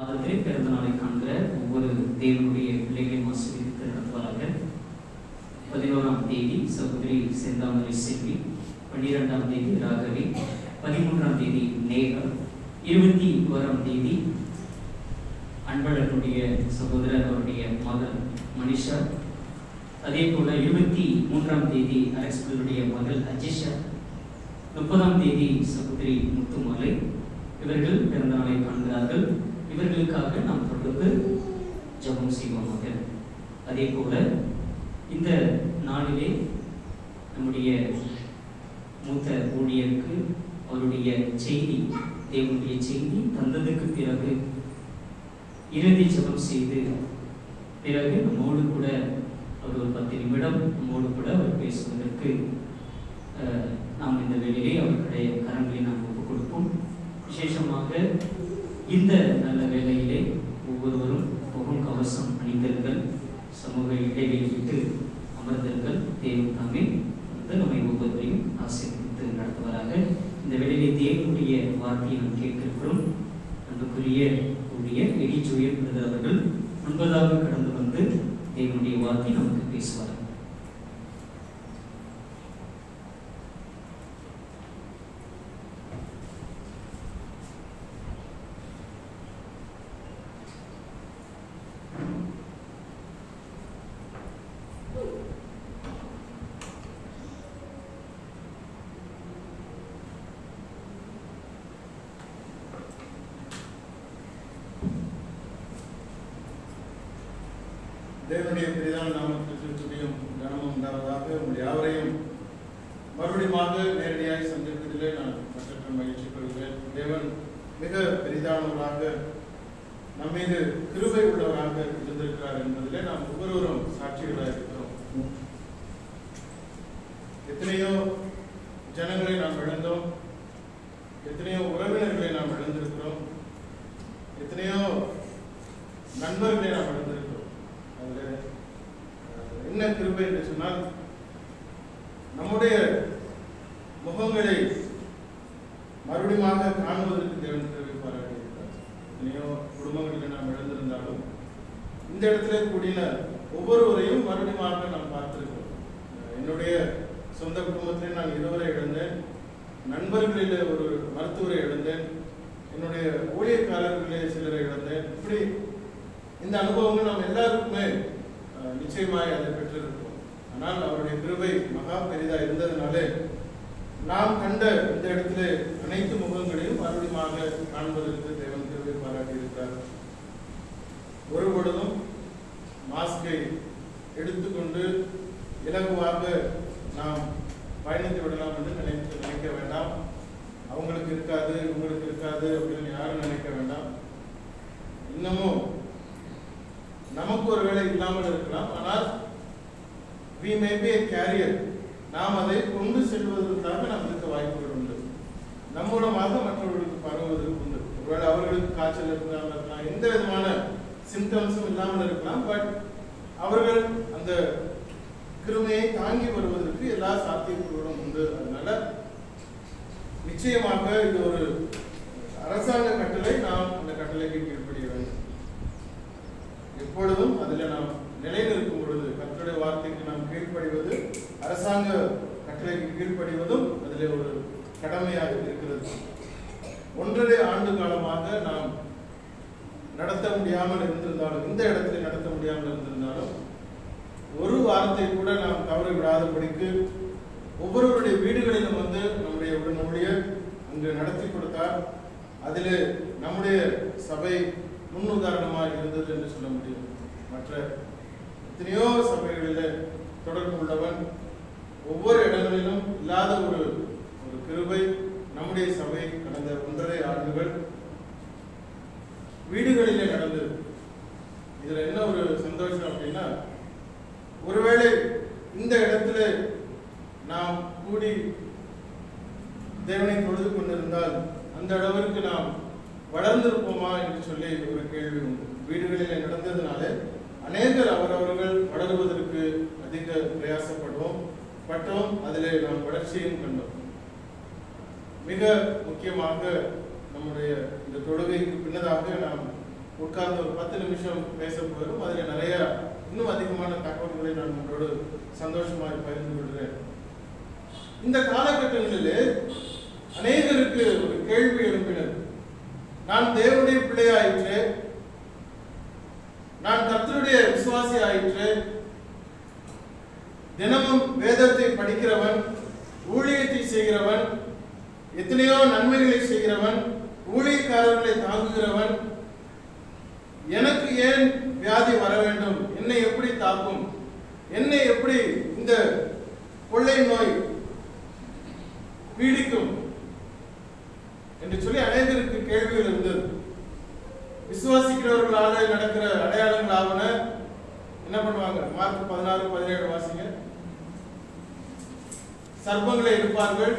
மாதத்திலே பிறந்த நாளை காண்கிற ஒவ்வொரு தேவனுடைய பிள்ளைகளையும் ஆசீர்வதித்து நடத்துவாராக பதினோராம் தேதி சகோதரி செந்தாமரை செல்வி பன்னிரெண்டாம் தேதி ராகவி பதிமூன்றாம் தேதி நேகா இருபத்தி ஓராம் தேதி அன்பழகனுடைய சகோதரர் அவருடைய மகள் மனிஷா அதே போல இருபத்தி மூன்றாம் தேதி அரசுடைய மகள் அஜிஷா முப்பதாம் தேதி சகோதரி முத்துமாலை இவர்கள் பிறந்த நாளை காண்கிறார்கள் இவர்களுக்காக நாம் தொடர்ந்து ஜெபம் செய்வோமாக அதே போல இந்த நாளிலே நம்முடைய மூத்த ஊழியருக்கு அவருடைய செய்தி தேவனுடைய செய்தி தந்ததுக்கு பிறகு இறுதி ஜெபம் செய்து பிறகு நம்மோடு கூட அவர் ஒரு பத்து நிமிடம் நம்மோடு கூட அவர் பேசுவதற்கு அஹ், நாம் இந்த வேளையிலே அவர்களுடைய கரங்களை நாம் ஒப்புக் கொடுப்போம் விசேஷமாக இந்த நல்ல வேளையிலே ஒவ்வொருவரும் முகம் கவசம் அணிந்தல்கள் சமூக இடைவெளி விட்டு அமர்ந்தல்கள் தேவன் தாமே வந்து நம்மை ஒவ்வொருவரையும் ஆசீர்வதித்து நடத்துவராக இந்த வேளையிலே தேவனுடைய வார்த்தையை நாம் கேட்டிருக்கிறோம் அன்புக்குரிய உடைய எடி ஜோயல் பிரதர் அவர்கள் முன்பதாக கடந்து வந்து தேவனுடைய வார்த்தை நமக்கு பேசுவார் தேவனுடைய பெரிதான நாமத்திற்கு துதியும் கனமும் உண்டாவதாக உங்கள் யாவரையும் மறுபடியுமாக நேரடியாக சந்திப்பதிலே நான் மற்ற மகிழ்ச்சி கொள்கிறேன் தேவன் மிக பெரிதானவராக நம் மீது கிருபை உள்ளவராக இருந்திருக்கிறார் என்பதிலே நாம் ஒவ்வொருவரும் சாட்சிகளாக இருக்கிறோம் எத்தனையோ ஜனங்களை நாம் இழந்தோம் எத்தனையோ உறவினர்களை நாம் இழந்திருக்கிறோம் எத்தனையோ நண்பர்களை நாம் இழந்திருக்கிறோம் அதுல அஹ், என்ன கிருபை என்று சொன்னால் நம்முடைய முகங்களை மறுபடியுமாக காணுவதற்கு தேவன் கிருபை பாராட்டியிருக்கிறார் எத்தனையோ குடும்பங்களில் நாம் இழந்திருந்தாலும் இந்த இடத்துல கூடின ஒவ்வொருவரையும் மறுபடியுமாக நாம் பார்த்திருக்கிறோம் அஹ், என்னுடைய சொந்த குடும்பத்திலே நான் இருவரை இழந்தேன் நண்பர்களிலே ஒரு மருத்துவரை இழந்தேன் என்னுடைய ஊழியக்காரர்களிலே சிலரை இழந்தேன் இப்படி இந்த அனுபவங்கள் நாம் எல்லாருக்குமே அஹ், நிச்சயமாய் அதை பெற்றிருக்கிறோம் ஆனால் அவருடைய கிருபை மகா பெரிதா இருந்ததுனாலே நாம் கண்ட இந்த இடத்திலே அனைத்து முகங்களையும் மறுபடியுமாக காண்பதற்கு தேவன் கிருபை பாராட்டி இருக்கிறார் ஒரு பொழுதும் மாஸ்கை எடுத்துக்கொண்டு இலகுவாக நாம் பயணித்து விடலாம் என்று நினைத்து நினைக்க வேண்டாம் அவங்களுக்கு இருக்காது உங்களுக்கு இருக்காது அப்படின்னு யாரும் நினைக்க வேண்டாம் இன்னமும் நமக்கு ஒரு வேலை இல்லாமல் இருக்கலாம் ஆனால் we may be a carrier நாம் அதை கொண்டு செல்வதற்காக நாம் இருக்க வாய்ப்புகள் உண்டு நம் மூலமாக மற்றவர்களுக்கு பரவுவதற்கு உண்டு ஒருவேளை அவர்களுக்கு காய்ச்சல் இருக்காமல் இருக்கலாம் எந்த விதமான சிம்டம்ஸும் இல்லாமல் இருக்கலாம் பட் அவர்கள் அந்த கிருமையை தாங்கி வருவதற்கு எல்லா சாத்தியக்கூறுகளும் உண்டு அதனால நிச்சயமாக இது ஒரு அரசாங்க கட்டளை நாம் அந்த கட்டளைக்கு கீழ்ப்படிய வேண்டும் எப்பொழுதும் அதில் நாம் நிலைநிற்கும் பொழுது கர்த்தருடைய வார்த்தைக்கு நாம் கீழ்ப்படிவது அரசாங்க கட்டளைக்கு கீழ்ப்படிவதும் அதில் ஒரு கடமையாக இருக்கிறது ஒன்றரை ஆண்டு காலமாக நாம் நடத்த முடியாமல் இருந்திருந்தாலும் இந்த இடத்துல நடத்த முடியாமல் இருந்திருந்தாலும் ஒரு வாரத்தை கூட நாம் தவறு விடாதபடிக்கு ஒவ்வொருவருடைய வீடுகளிலும் வந்து நம்முடைய உடன் ஊழியர் அங்கு நடத்தி கொடுத்தார் அதில் நம்முடைய சபை முன்னுதாரணமாக இருந்தது என்று சொல்ல முடியும் மற்ற எத்தனையோ சபைகளில் தொடர்பு உள்ளவன் ஒவ்வொரு இடங்களிலும் இல்லாத ஒரு ஒரு கிருபை நம்முடைய சபை கடந்த ஒன்றரை ஆண்டுகள் வீடுகளிலே நடந்தது இதுல என்ன ஒரு சந்தோஷம் அப்படின்னா ஒருவேளை இந்த இடத்துல நாம் கூடி தேவனை தொழுது கொண்டிருந்தால் அந்த அளவிற்கு நாம் வளர்ந்திருப்போமா என்று சொல்லி ஒரு கேள்வி உண்டு வீடுகளிலே நடந்ததுனால அநேகர் அவரவர்கள் வளருவதற்கு அதிக பிரயாசப்படுவோம் பட்டோம் அதிலே நாம் வளர்ச்சியும் கண்டோம் மிக முக்கியமாக நம்முடைய இந்த தொழுகைக்கு பின்னதாக நாம் உட்கார்ந்து ஒரு பத்து நிமிஷம் பேச போகிறோம் அதில் நிறைய இன்னும் அதிகமான தகவல்களை நான் உங்களோடு சந்தோஷமாக பகிர்ந்து கொள்கிறேன் இந்த காலகட்டங்களிலே அநேகருக்கு ஒரு கேள்வி எழுப்பினது நான் தேவனுடைய பிள்ளையாயிற்று நான் கர்த்தருடைய விசுவாசி ஆயிற்று தினமும் வேதத்தை படிக்கிறவன் ஊழியத்தை செய்கிறவன் எத்தனையோ நன்மைகளை செய்கிறவன் ஊழியக்காரர்களை தாங்குகிறவன் எனக்கு ஏன் வியாதி வர வேண்டும் என்னை எப்படி தாக்கும் என்னை எப்படி இந்த கொள்ளை நோய் பீடிக்கும் என்று சொல்லி அநேகருக்கு கேள்விகள் இருந்தது விசுவாசிக்கிறவர்களால நடக்கிற அடையாளங்கள் ஆவன என்ன பண்ணுவாங்க மார்க் பதினாறு பதினேழு வாசிங்க சர்ப்பங்களை எடுப்பார்கள்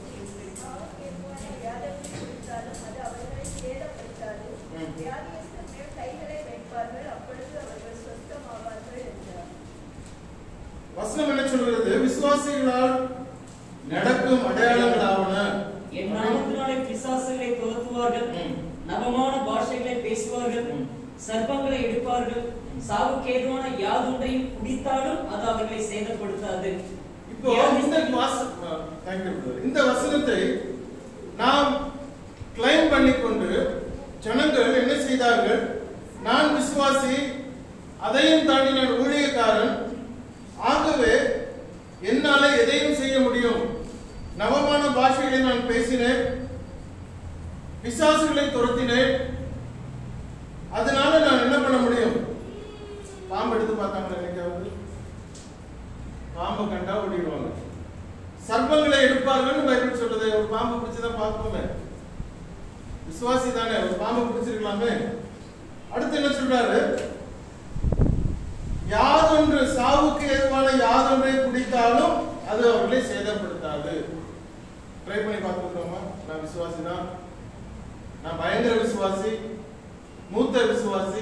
ம். வசனம் என்ன சொல்கிறது விசுவாசிகளால் நடக்கும் அடையாளங்கள் ஆவன என் நாமத்தினாலே பிசாசுகளை துரத்துவார்கள் ம். நவமான பாஷைகளை பேசுவார்கள் ம். சர்ப்பங்களை எடுப்பார்கள் சாவுக்கு ஏதுவான யாதொன்றையும் குடித்தாலும் அது அவர்களை சேதப்படுத்தாது இப்போ இந்த வாச- ஆ, thank you brother. இந்த வசனத்தை நாம் கிளைம் பண்ணிக்கொண்டு ஜனங்கள் என்ன செய்தார்கள் நான் விசுவாசி அதையும் தாண்டி நான் ஊழியக்காரன் ஆகவே என்னால எதையும் செய்ய முடியும் நவமான பாஷைகளை நான் பேசினேன் பிசாசுகளை துரத்தினேன் அதனால நான் என்ன பண்ண முடியும் பாம்பு எடுத்து பார்த்தாங்களா என்னைக்காவது பாம்பை கண்டா ஓடிடுவாங்க சர்ப்பங்களை எடுப்பார்கள்னு பைபிள் சொல்றது ஒரு பாம்பு பிடிச்சதான் பார்ப்போமே விசுவாசி தானே ஒரு பாம்பு பிடிச்சிருக்கலாமே அடுத்து என்ன சொல்றாரு யாதொன்று சாவுக்கு ஏதுவான யாதொன்றை குடித்தாலும் அது அவர்களை சேதப்படுத்தாது ட்ரை பண்ணி பார்த்துக்கிறோமா நான் விசுவாசி தான் நான் பயங்கர விசுவாசி மூத்த விசுவாசி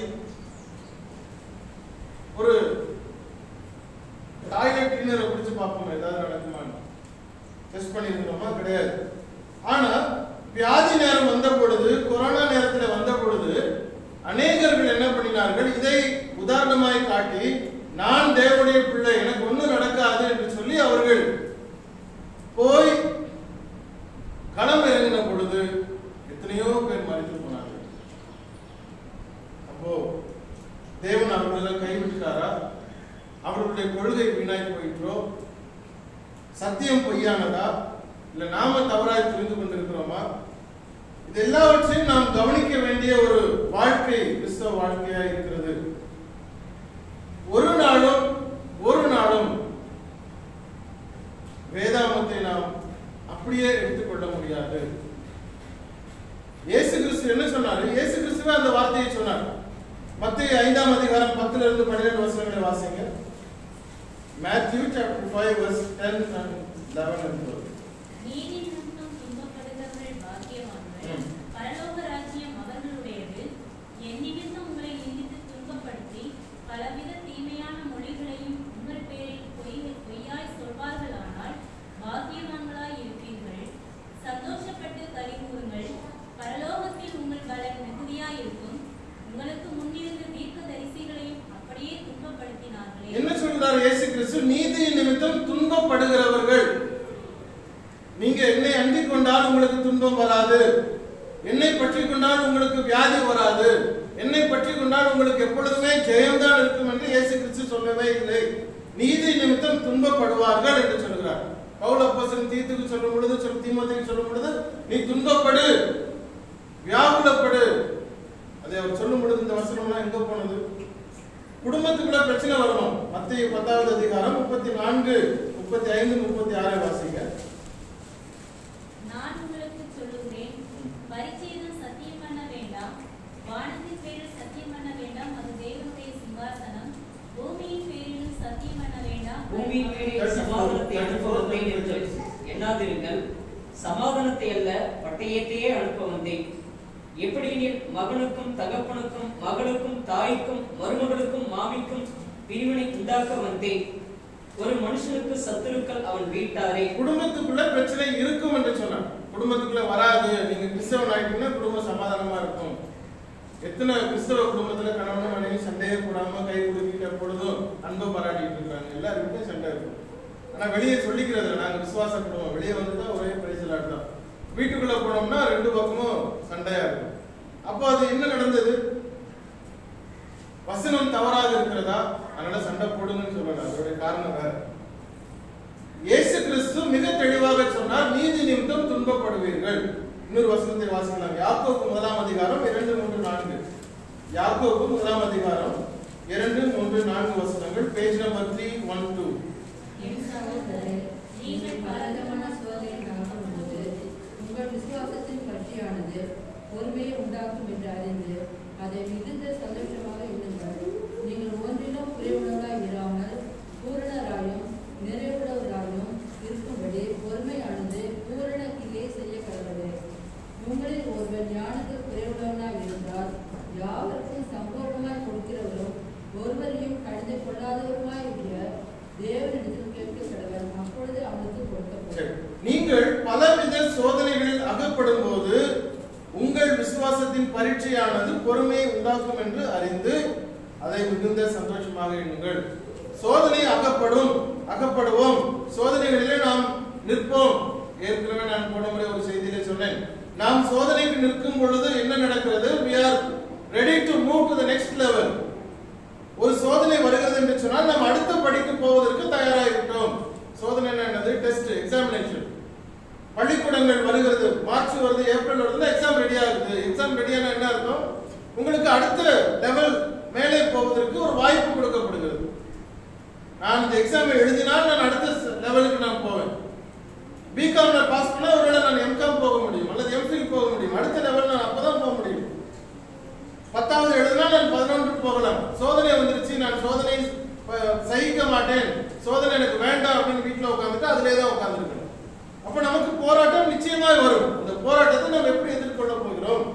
ஒரு டாய்லெட் கிளீனரை பிடிச்சு பார்ப்போம் ஏதாவது நடக்குமான்னு டெஸ்ட் பண்ணியிருந்தோமா கிடையாது ஆனா வியாதி நேரம் வந்த பொழுது கொரோனா நேரத்துல வந்த பொழுது அநேகர்கள் என்ன பண்ணினார்கள் இதை உதாரணமாய் காட்டி நான் தேவனுடைய பிள்ளை எனக்கு ஒண்ணும் நடக்காது என்று சொல்லி அவர்கள் போய் களம் இறங்கின பொழுது எத்தனையோ பேர் மறித்து போனார்கள் அப்போ தேவன் அவர்களெல்லாம் கைவிட்டுட்டாரா அவர்களுடைய கொள்கை வீணாய் போயிற்றோ சத்தியம் பொய்யானதா இல்ல நாம தவறாய் புரிந்து கொண்டிருக்கிறோமா இது எல்லாவற்றையும் நாம் கவனிக்க வேண்டிய ஒரு வாழ்க்கை கிறிஸ்தவ வாழ்க்கையா இருக்கிறது ஒரு நாளும் ஒரு நாளும் வேதாமத்தை நாம் அப்படியே எடுத்துக்கொள்ள முடியாது இயேசு கிறிஸ்து என்ன சொன்னாரு இயேசு கிறிஸ்துவே அந்த வார்த்தையை சொன்னார் மத்திய ஐந்தாம் அதிகாரம் பத்துல இருந்து பன்னிரெண்டு வசனங்களை வாசிங்க Matthew chapter five verse ten and eleven and twelve நீதி நிமித்தம் துன்பப்படுகிறவர்கள் பாக்கியவான்கள் ம். பரலோக ராஜ்யம் அவர்களுடையது என் நிமித்தம் உங்களை நிந்தித்து துன்பப்படுத்தி பலவித தீமையான மொழிகளையும் உங்கள் பேரில் பொய் பொய்யாய் சொல்வார்களானால் பாக்கியவான்களாய் இருப்பீர்கள் சந்தோஷப்பட்டு கலிகூறுங்கள் பரலோகத்தில் உங்கள் பலன் மிகுதியாய் இருக்கும் உங்களுக்கு முன்னிருந்த தீர்க்க தரிசிகளையும் அப்படியே துன்பப்படுத்தினார்களே என்ன சொல்றார் இயேசு கிறிஸ்து நீதி நிமித்தம் துன்பப்படுகிறவர்கள் நீங்க என்னை அண்டிக் கொண்டால் உங்களுக்கு துன்பம் வராது என்னை பற்றி கொண்டால் உங்களுக்கு வியாதி வராது என்னை பற்றி கொண்டால் உங்களுக்கு எப்பொழுதுமே ஜெயம்தான் இருக்கும் என்று இயேசு கிறிஸ்து சொல்லவே இல்லை நீதி நிமித்தம் துன்பப்படுவார்கள் என்று சொல்கிறார் பவுல் அப்போஸ்தலன் தீத்துக்கு சொல்லும் பொழுது சொல் தீமோத்தேயுக்கு சொல்லும் பொழுது நீ துன்பப்படு வியாகுலப்படு அதை அவர் சொல்லும் பொழுது இந்த வசனம்லாம் எங்க போனது குடும்பத்துக்குள்ள பிரச்சனை வரணும் மத்திய பத்தாவது அதிகாரம் முப்பத்தி நான்கு முப்பத்தி ஐந்து முப்பத்தி ஆறை வாசிங்க நான் உங்களுக்கு சொல்லுகிறேன் பரிச்சேதம் சத்தியம் பண்ண வேண்டாம் வானத்தின் பேரில் சத்தியம் பண்ண வேண்டாம் அது தேவனுடைய சிங்காசனம் பூமியின் பேரிலும் சத்தியம் பண்ண வேண்டாம் பூமியின் மேலே சமாதானத்தை அனுப்ப வந்தேன் என்று எண்ணாதிருங்கள் சமாதானத்தை அல்ல பட்டயத்தையே அனுப்ப வந்தேன் எப்படியெனில் மகனுக்கும் தகப்பனுக்கும் மகளுக்கும் தாய்க்கும் மருமகளுக்கும் மாமிக்கும் பிரிவினை உண்டாக்க வந்தேன் ஒரு மனுஷனுக்கு சத்துருக்கள் அவன் வீட்டாரே குடும்பத்துக்குள்ள பிரச்சனை இருக்கும் என்று சொன்னார் குடும்பத்துக்குள்ள வராது நீங்க கிறிஸ்தவன் ஆயிட்டீங்கன்னா குடும்பம் சமாதானமா இருக்கும் எத்தனை கிறிஸ்தவ குடும்பத்துல கணவன் மனைவி சண்டையே போடாம கை குலுக்கிட்ட பொழுதும் அன்பை பாராட்டிட்டு இருக்காங்க எல்லாருக்குமே சண்டை இருக்கும் ஆனா வெளியே சொல்லிக்கிறது இல்ல, நாங்க விசுவாச குடும்பம் வெளியே வந்துட்டா ஒரே பிரைசலாட் தான் வீட்டுக்குள்ள போனோம்னா ரெண்டு பக்கமும் சண்டையா இருக்கும் அப்போ அது என்ன நடந்தது வசனம் தவறாக இருக்கிறதா அதனால சண்டை போடுங்கன்னு சொல்லல அதோடைய காரணம் வேற இயேசு கிறிஸ்து மிக தெளிவாக சொன்னார் நீதி நிமித்தம் துன்பப்படுவீர்கள் இன்னொரு வசனத்தை வாசிக்கலாம் யாக்கோபு முதலாம் அதிகாரம் இரண்டு மூன்று நான்கு யாக்கோபு முதலாம் அதிகாரம் இரண்டு மூன்று நான்கு வசனங்கள் page number three one two என் சகோதரரே, நீங்கள் பலவிதமான சோதனையில் அகப்படும்போது, உங்கள் விசுவாசத்தின் பற்றியானது பொறுமையை உண்டாக்கும் என்று அறிந்து அதை மிகுந்த சந்தோஷமாக இருங்கள் நீங்கள் ஒன்றிலும் குறைவுள்ளவராய் இராமல் பூரணராயும் நிறைவுள்ளவராயும் இருக்கும்படி பொறுமையானது பூரண கிரியை செய்ய கடவுளே உங்களில் ஒருவர் ஞானத்தில் குறைவுள்ளவனாய் இருந்தால் யாவருக்கும் சம்பூர்ணமாய் கொடுக்கிறவரும் ஒருவரையும் கடிந்து கொள்ளாதவருமாய் இருக்கிற தேவனிடத்தில் கேட்க கடவன் அப்பொழுது அவனுக்கு சரி. கொடுக்கப்படும் நீங்கள் பலவித சோதனைகளில் அகப்படும் போது உங்கள் விசுவாசத்தின் பரீட்சையானது பொறுமையை உண்டாக்கும் என்று அறிந்து அதை மிகுந்த சந்தோஷமாக எண்ணுங்கள் சோதனை அகப்படும் அகப்படுவோம் சோதனைகளிலே நாம் நிற்போம் ஏற்கனவே நான் போன முறை ஒரு செய்தியிலே சொன்னேன் நாம் சோதனைக்கு நிற்கும் பொழுது என்ன நடக்கிறது we are ready to move to the next level ஒரு சோதனை வருகிறது என்று சொன்னால் நாம் அடுத்த படிக்கு போவதற்கு தயாராகிவிட்டோம் சோதனை என்னது டெஸ்ட் எக்ஸாமினேஷன் பள்ளிக்கூடங்கள் வருகிறது மார்ச் வருது ஏப்ரல் வருதுன்னா எக்ஸாம் ரெடி ஆகுது எக்ஸாம் ரெடியான என்ன அர்த்தம் உங்களுக்கு அடுத்த லெவல் மேலே போவதற்கு ஒரு வாய்ப்பு கொடுக்கப்படுகிறது நான் இந்த எக்ஸாமை எழுதினால் நான் அடுத்த லெவலுக்கு நான் போவேன் பிகாம்ல பாஸ் பண்ணா ஒருவேளை நான் எம்காம் போக முடியும் அல்லது எம்ஃபில் போக முடியும் அடுத்த லெவல் நான் அப்பதான் போக முடியும் பத்தாவது எழுதினா நான் பதினொன்று போகலாம் சோதனை வந்துருச்சு நான் சோதனை அஹ், சகிக்க மாட்டேன் சோதனை எனக்கு வேண்டாம் அப்படின்னு வீட்டில் உட்காந்துட்டு அதிலே தான் உட்காந்துருக்கணும் அப்ப நமக்கு போராட்டம் நிச்சயமாக வரும் அந்த போராட்டத்தை நாம் எப்படி எதிர்கொள்ள போகிறோம்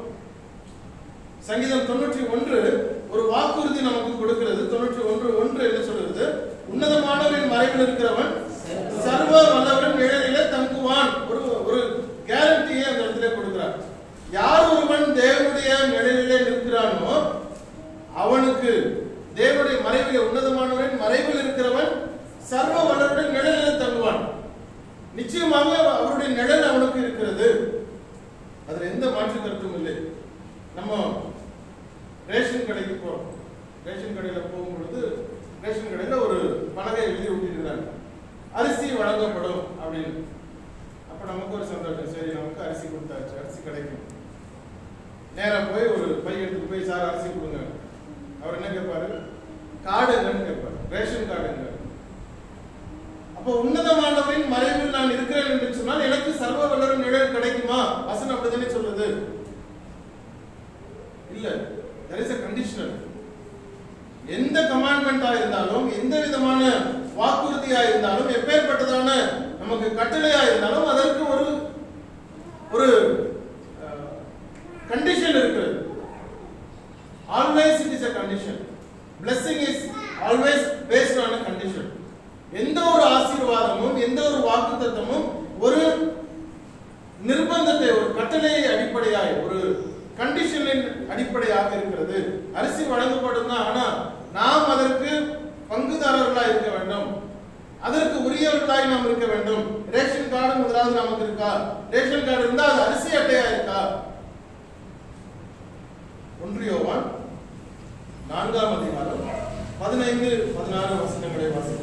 சங்கீதம் தொண்ணூற்றி ஒன்று ஒரு வாக்குறுதி நமக்கு கொடுக்கிறது தொண்ணூற்றி ஒன்று ஒன்று என்ன சொல்கிறது உன்னதமானவரின் மறைவில் இருக்கிறவன் சர்வ வல்லவரின் நிழலிலே தங்குவான் ஒரு ஒரு கேரண்டியை அந்த இடத்துல கொடுக்கிறார் யார் ஒருவன் தேவனுடைய நிழலிலே நிற்கிறானோ அவனுக்கு தேவனுடைய மறைவிலே உன்னதமானவரின் மறைவில் இருக்கிறவன் சர்வ வல்லவரின் நிழலிலே தங்குவான் நிச்சயமாக அவருடைய நிழல் அவனுக்கு இருக்கிறது அதுல எந்த மாற்று கருத்தும் இல்லை நம்ம ரேஷன் கடைக்கு போறோம் ரேஷன் கடையில போகும் பொழுது ரேஷன் கடையில ஒரு பலகை எழுதி விட்டிருக்கிறாங்க அரிசி வழங்கப்படும் அப்படின்னு அப்ப நமக்கு ஒரு சந்தோஷம் சரி நமக்கு அரிசி கொடுத்தாச்சு அரிசி கிடைக்கும் நேரா போய் ஒரு பை எடுத்துட்டு போய் சார் அரிசி கொடுங்க அவர் என்ன கேட்பாரு கார்டு என்னன்னு கேட்பாரு ரேஷன் கார்டு எங்க அப்போ உன்னதமானவரின் மறைவில் நான் இருக்கிறேன் என்று சொன்னால் எனக்கு சர்வ வல்லரும் நிழல் கிடைக்குமா வசனம் அப்படிதானே சொல்லுது இல்ல there is a conditional எந்த கமாண்ட்மெண்டா இருந்தாலும் எந்த விதமான வாக்குறுதியா இருந்தாலும் எப்பேற்பட்டதான நமக்கு கட்டளையா இருந்தாலும் அதற்கு ஒரு ஒரு கண்டிஷன் இருக்கிறது always it is a condition blessing is always based on a condition எந்த ஒரு ஆசீர்வாதமும் எந்த ஒரு வாக்குத்தத்தமும் ஒரு நிர்பந்தத்தை ஒரு கட்டளையை அடிப்படையாய் ஒரு கண்டிஷனின் அடிப்படையாக இருக்கிறது அரிசி வழங்கப்படும் தான் ஆனா நாம் அதற்கு பங்குதாரர்களாய் இருக்க வேண்டும் அதற்கு உரியவர்களாய் நாம் இருக்க வேண்டும் ரேஷன் கார்டு முதலாவது நமக்கு இருக்கா ரேஷன் கார்டு இருந்தா அது அரிசி அட்டையா இருக்கா ஒன்றியோவான் நான்காம் அதிகாரம் பதினைந்து பதினாறு வசனங்களை வாசிக்கும்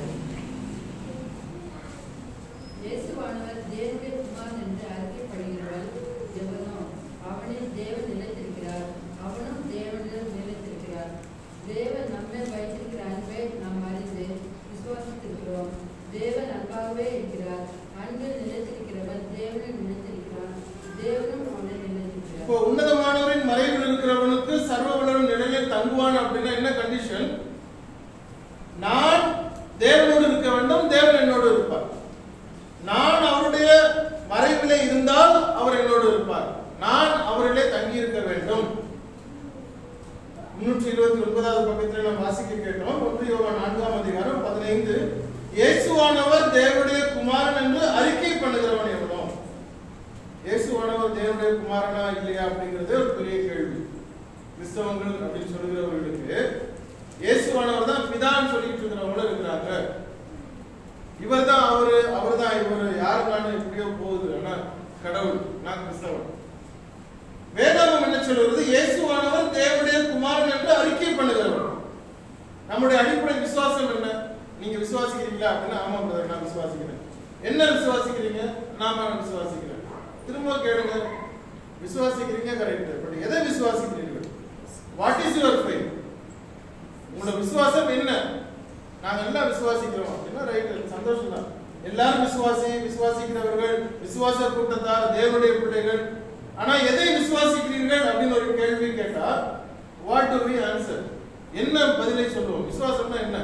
இயேசுவானவர் தேவனுடைய குமாரன் என்று அறிக்கைப்படுகிறவன் எவனோ அவனில் தேவன் நிலைத்திருக்கிறார் அவனும் தேவனில் நிலைத்திருக்கிறார் தேவன் நம்மேல் வைத்திருக்கிற அன்பை நாம் அறிந்து விசுவாசித்திருக்கிறோம் தேவன் அன்பாகவே இருக்கிறார் அன்பில் நிலைத்திருக்கிறவன் தேவனில் நிலைத்திருக்கிறான் தேவனும் அவனில் நிலைத்திருக்கிறார் இப்போ உன்னதமானவரின் மறைவில் இருக்கிறவனுக்கு சர்வ வல்லவரின் நிலையில் தங்குவான் அப்படின்னா என்ன கண்டிஷன் நான் தேவனோடு இருக்க வேண்டும் தேவன் என்னோடு இருப்பார் நான் அவருடைய மறைவிலே இருந்தால் அவர் என்னோடு இருப்பார் நான் அவரிலே தங்கி இருக்க வேண்டும் முன்னூற்றி இருபத்தி ஒன்பதாவது பக்கத்தில் நாம் வாசிக்க கேட்டோம் ஒன்று யோவான் நான்காம் அதிகாரம் பதினைந்து இயேசுவானவர் தேவனுடைய குமாரன் என்று அறிக்கை பண்ணுகிறவன் எவனோ இயேசுவானவர் தேவனுடைய குமாரனா இல்லையா அப்படிங்கிறது ஒரு பெரிய கேள்வி கிறிஸ்தவங்கள் அப்படின்னு சொல்லுகிறவர்களுக்கு இயேசுவானவர் தான் பிதான்னு சொல்லிட்டு இருக்கிறவங்களும் இருக்கிறாங்க இவர் தான் அவரு அவர் தான் இவர் யாருக்கான எப்படியோ போகுது ஆனா கடவுள் நான் கிறிஸ்தவன் வேதாகம் என்ன சொல்லுவது இயேசுவானவர் தேவனுடைய குமாரன் என்று அறிக்கை பண்ணுகிறவர் நம்முடைய அடிப்படை விசுவாசம் என்ன நீங்க விசுவாசிக்கிறீங்களா அப்படின்னா ஆமா பிரதர் நான் விசுவாசிக்கிறேன் என்ன விசுவாசிக்கிறீங்க நாம விசுவாசிக்கிறேன் திரும்ப கேளுங்க விசுவாசிக்கிறீங்க கரெக்ட் பட் எதை விசுவாசிக்கிறீர்கள் வாட் இஸ் யுவர் ஃபெய்த் உங்களோட விசுவாசம் என்ன நாங்க எல்லாம் விசுவாசிக்கிறோம் அப்படின்னா ரைட் சந்தோஷம் தான் எல்லாரும் விசுவாசி விசுவாசிக்கிறவர்கள் விசுவாச கூட்டத்தார் தேவனுடைய பிள்ளைகள் ஆனா எதை விசுவாசிக்கிறீர்கள் அப்படின்னு ஒரு கேள்வி கேட்டா வாட் டு வி ஆன்சர் என்ன பதிலை சொல்லுவோம் விசுவாசம்னா என்ன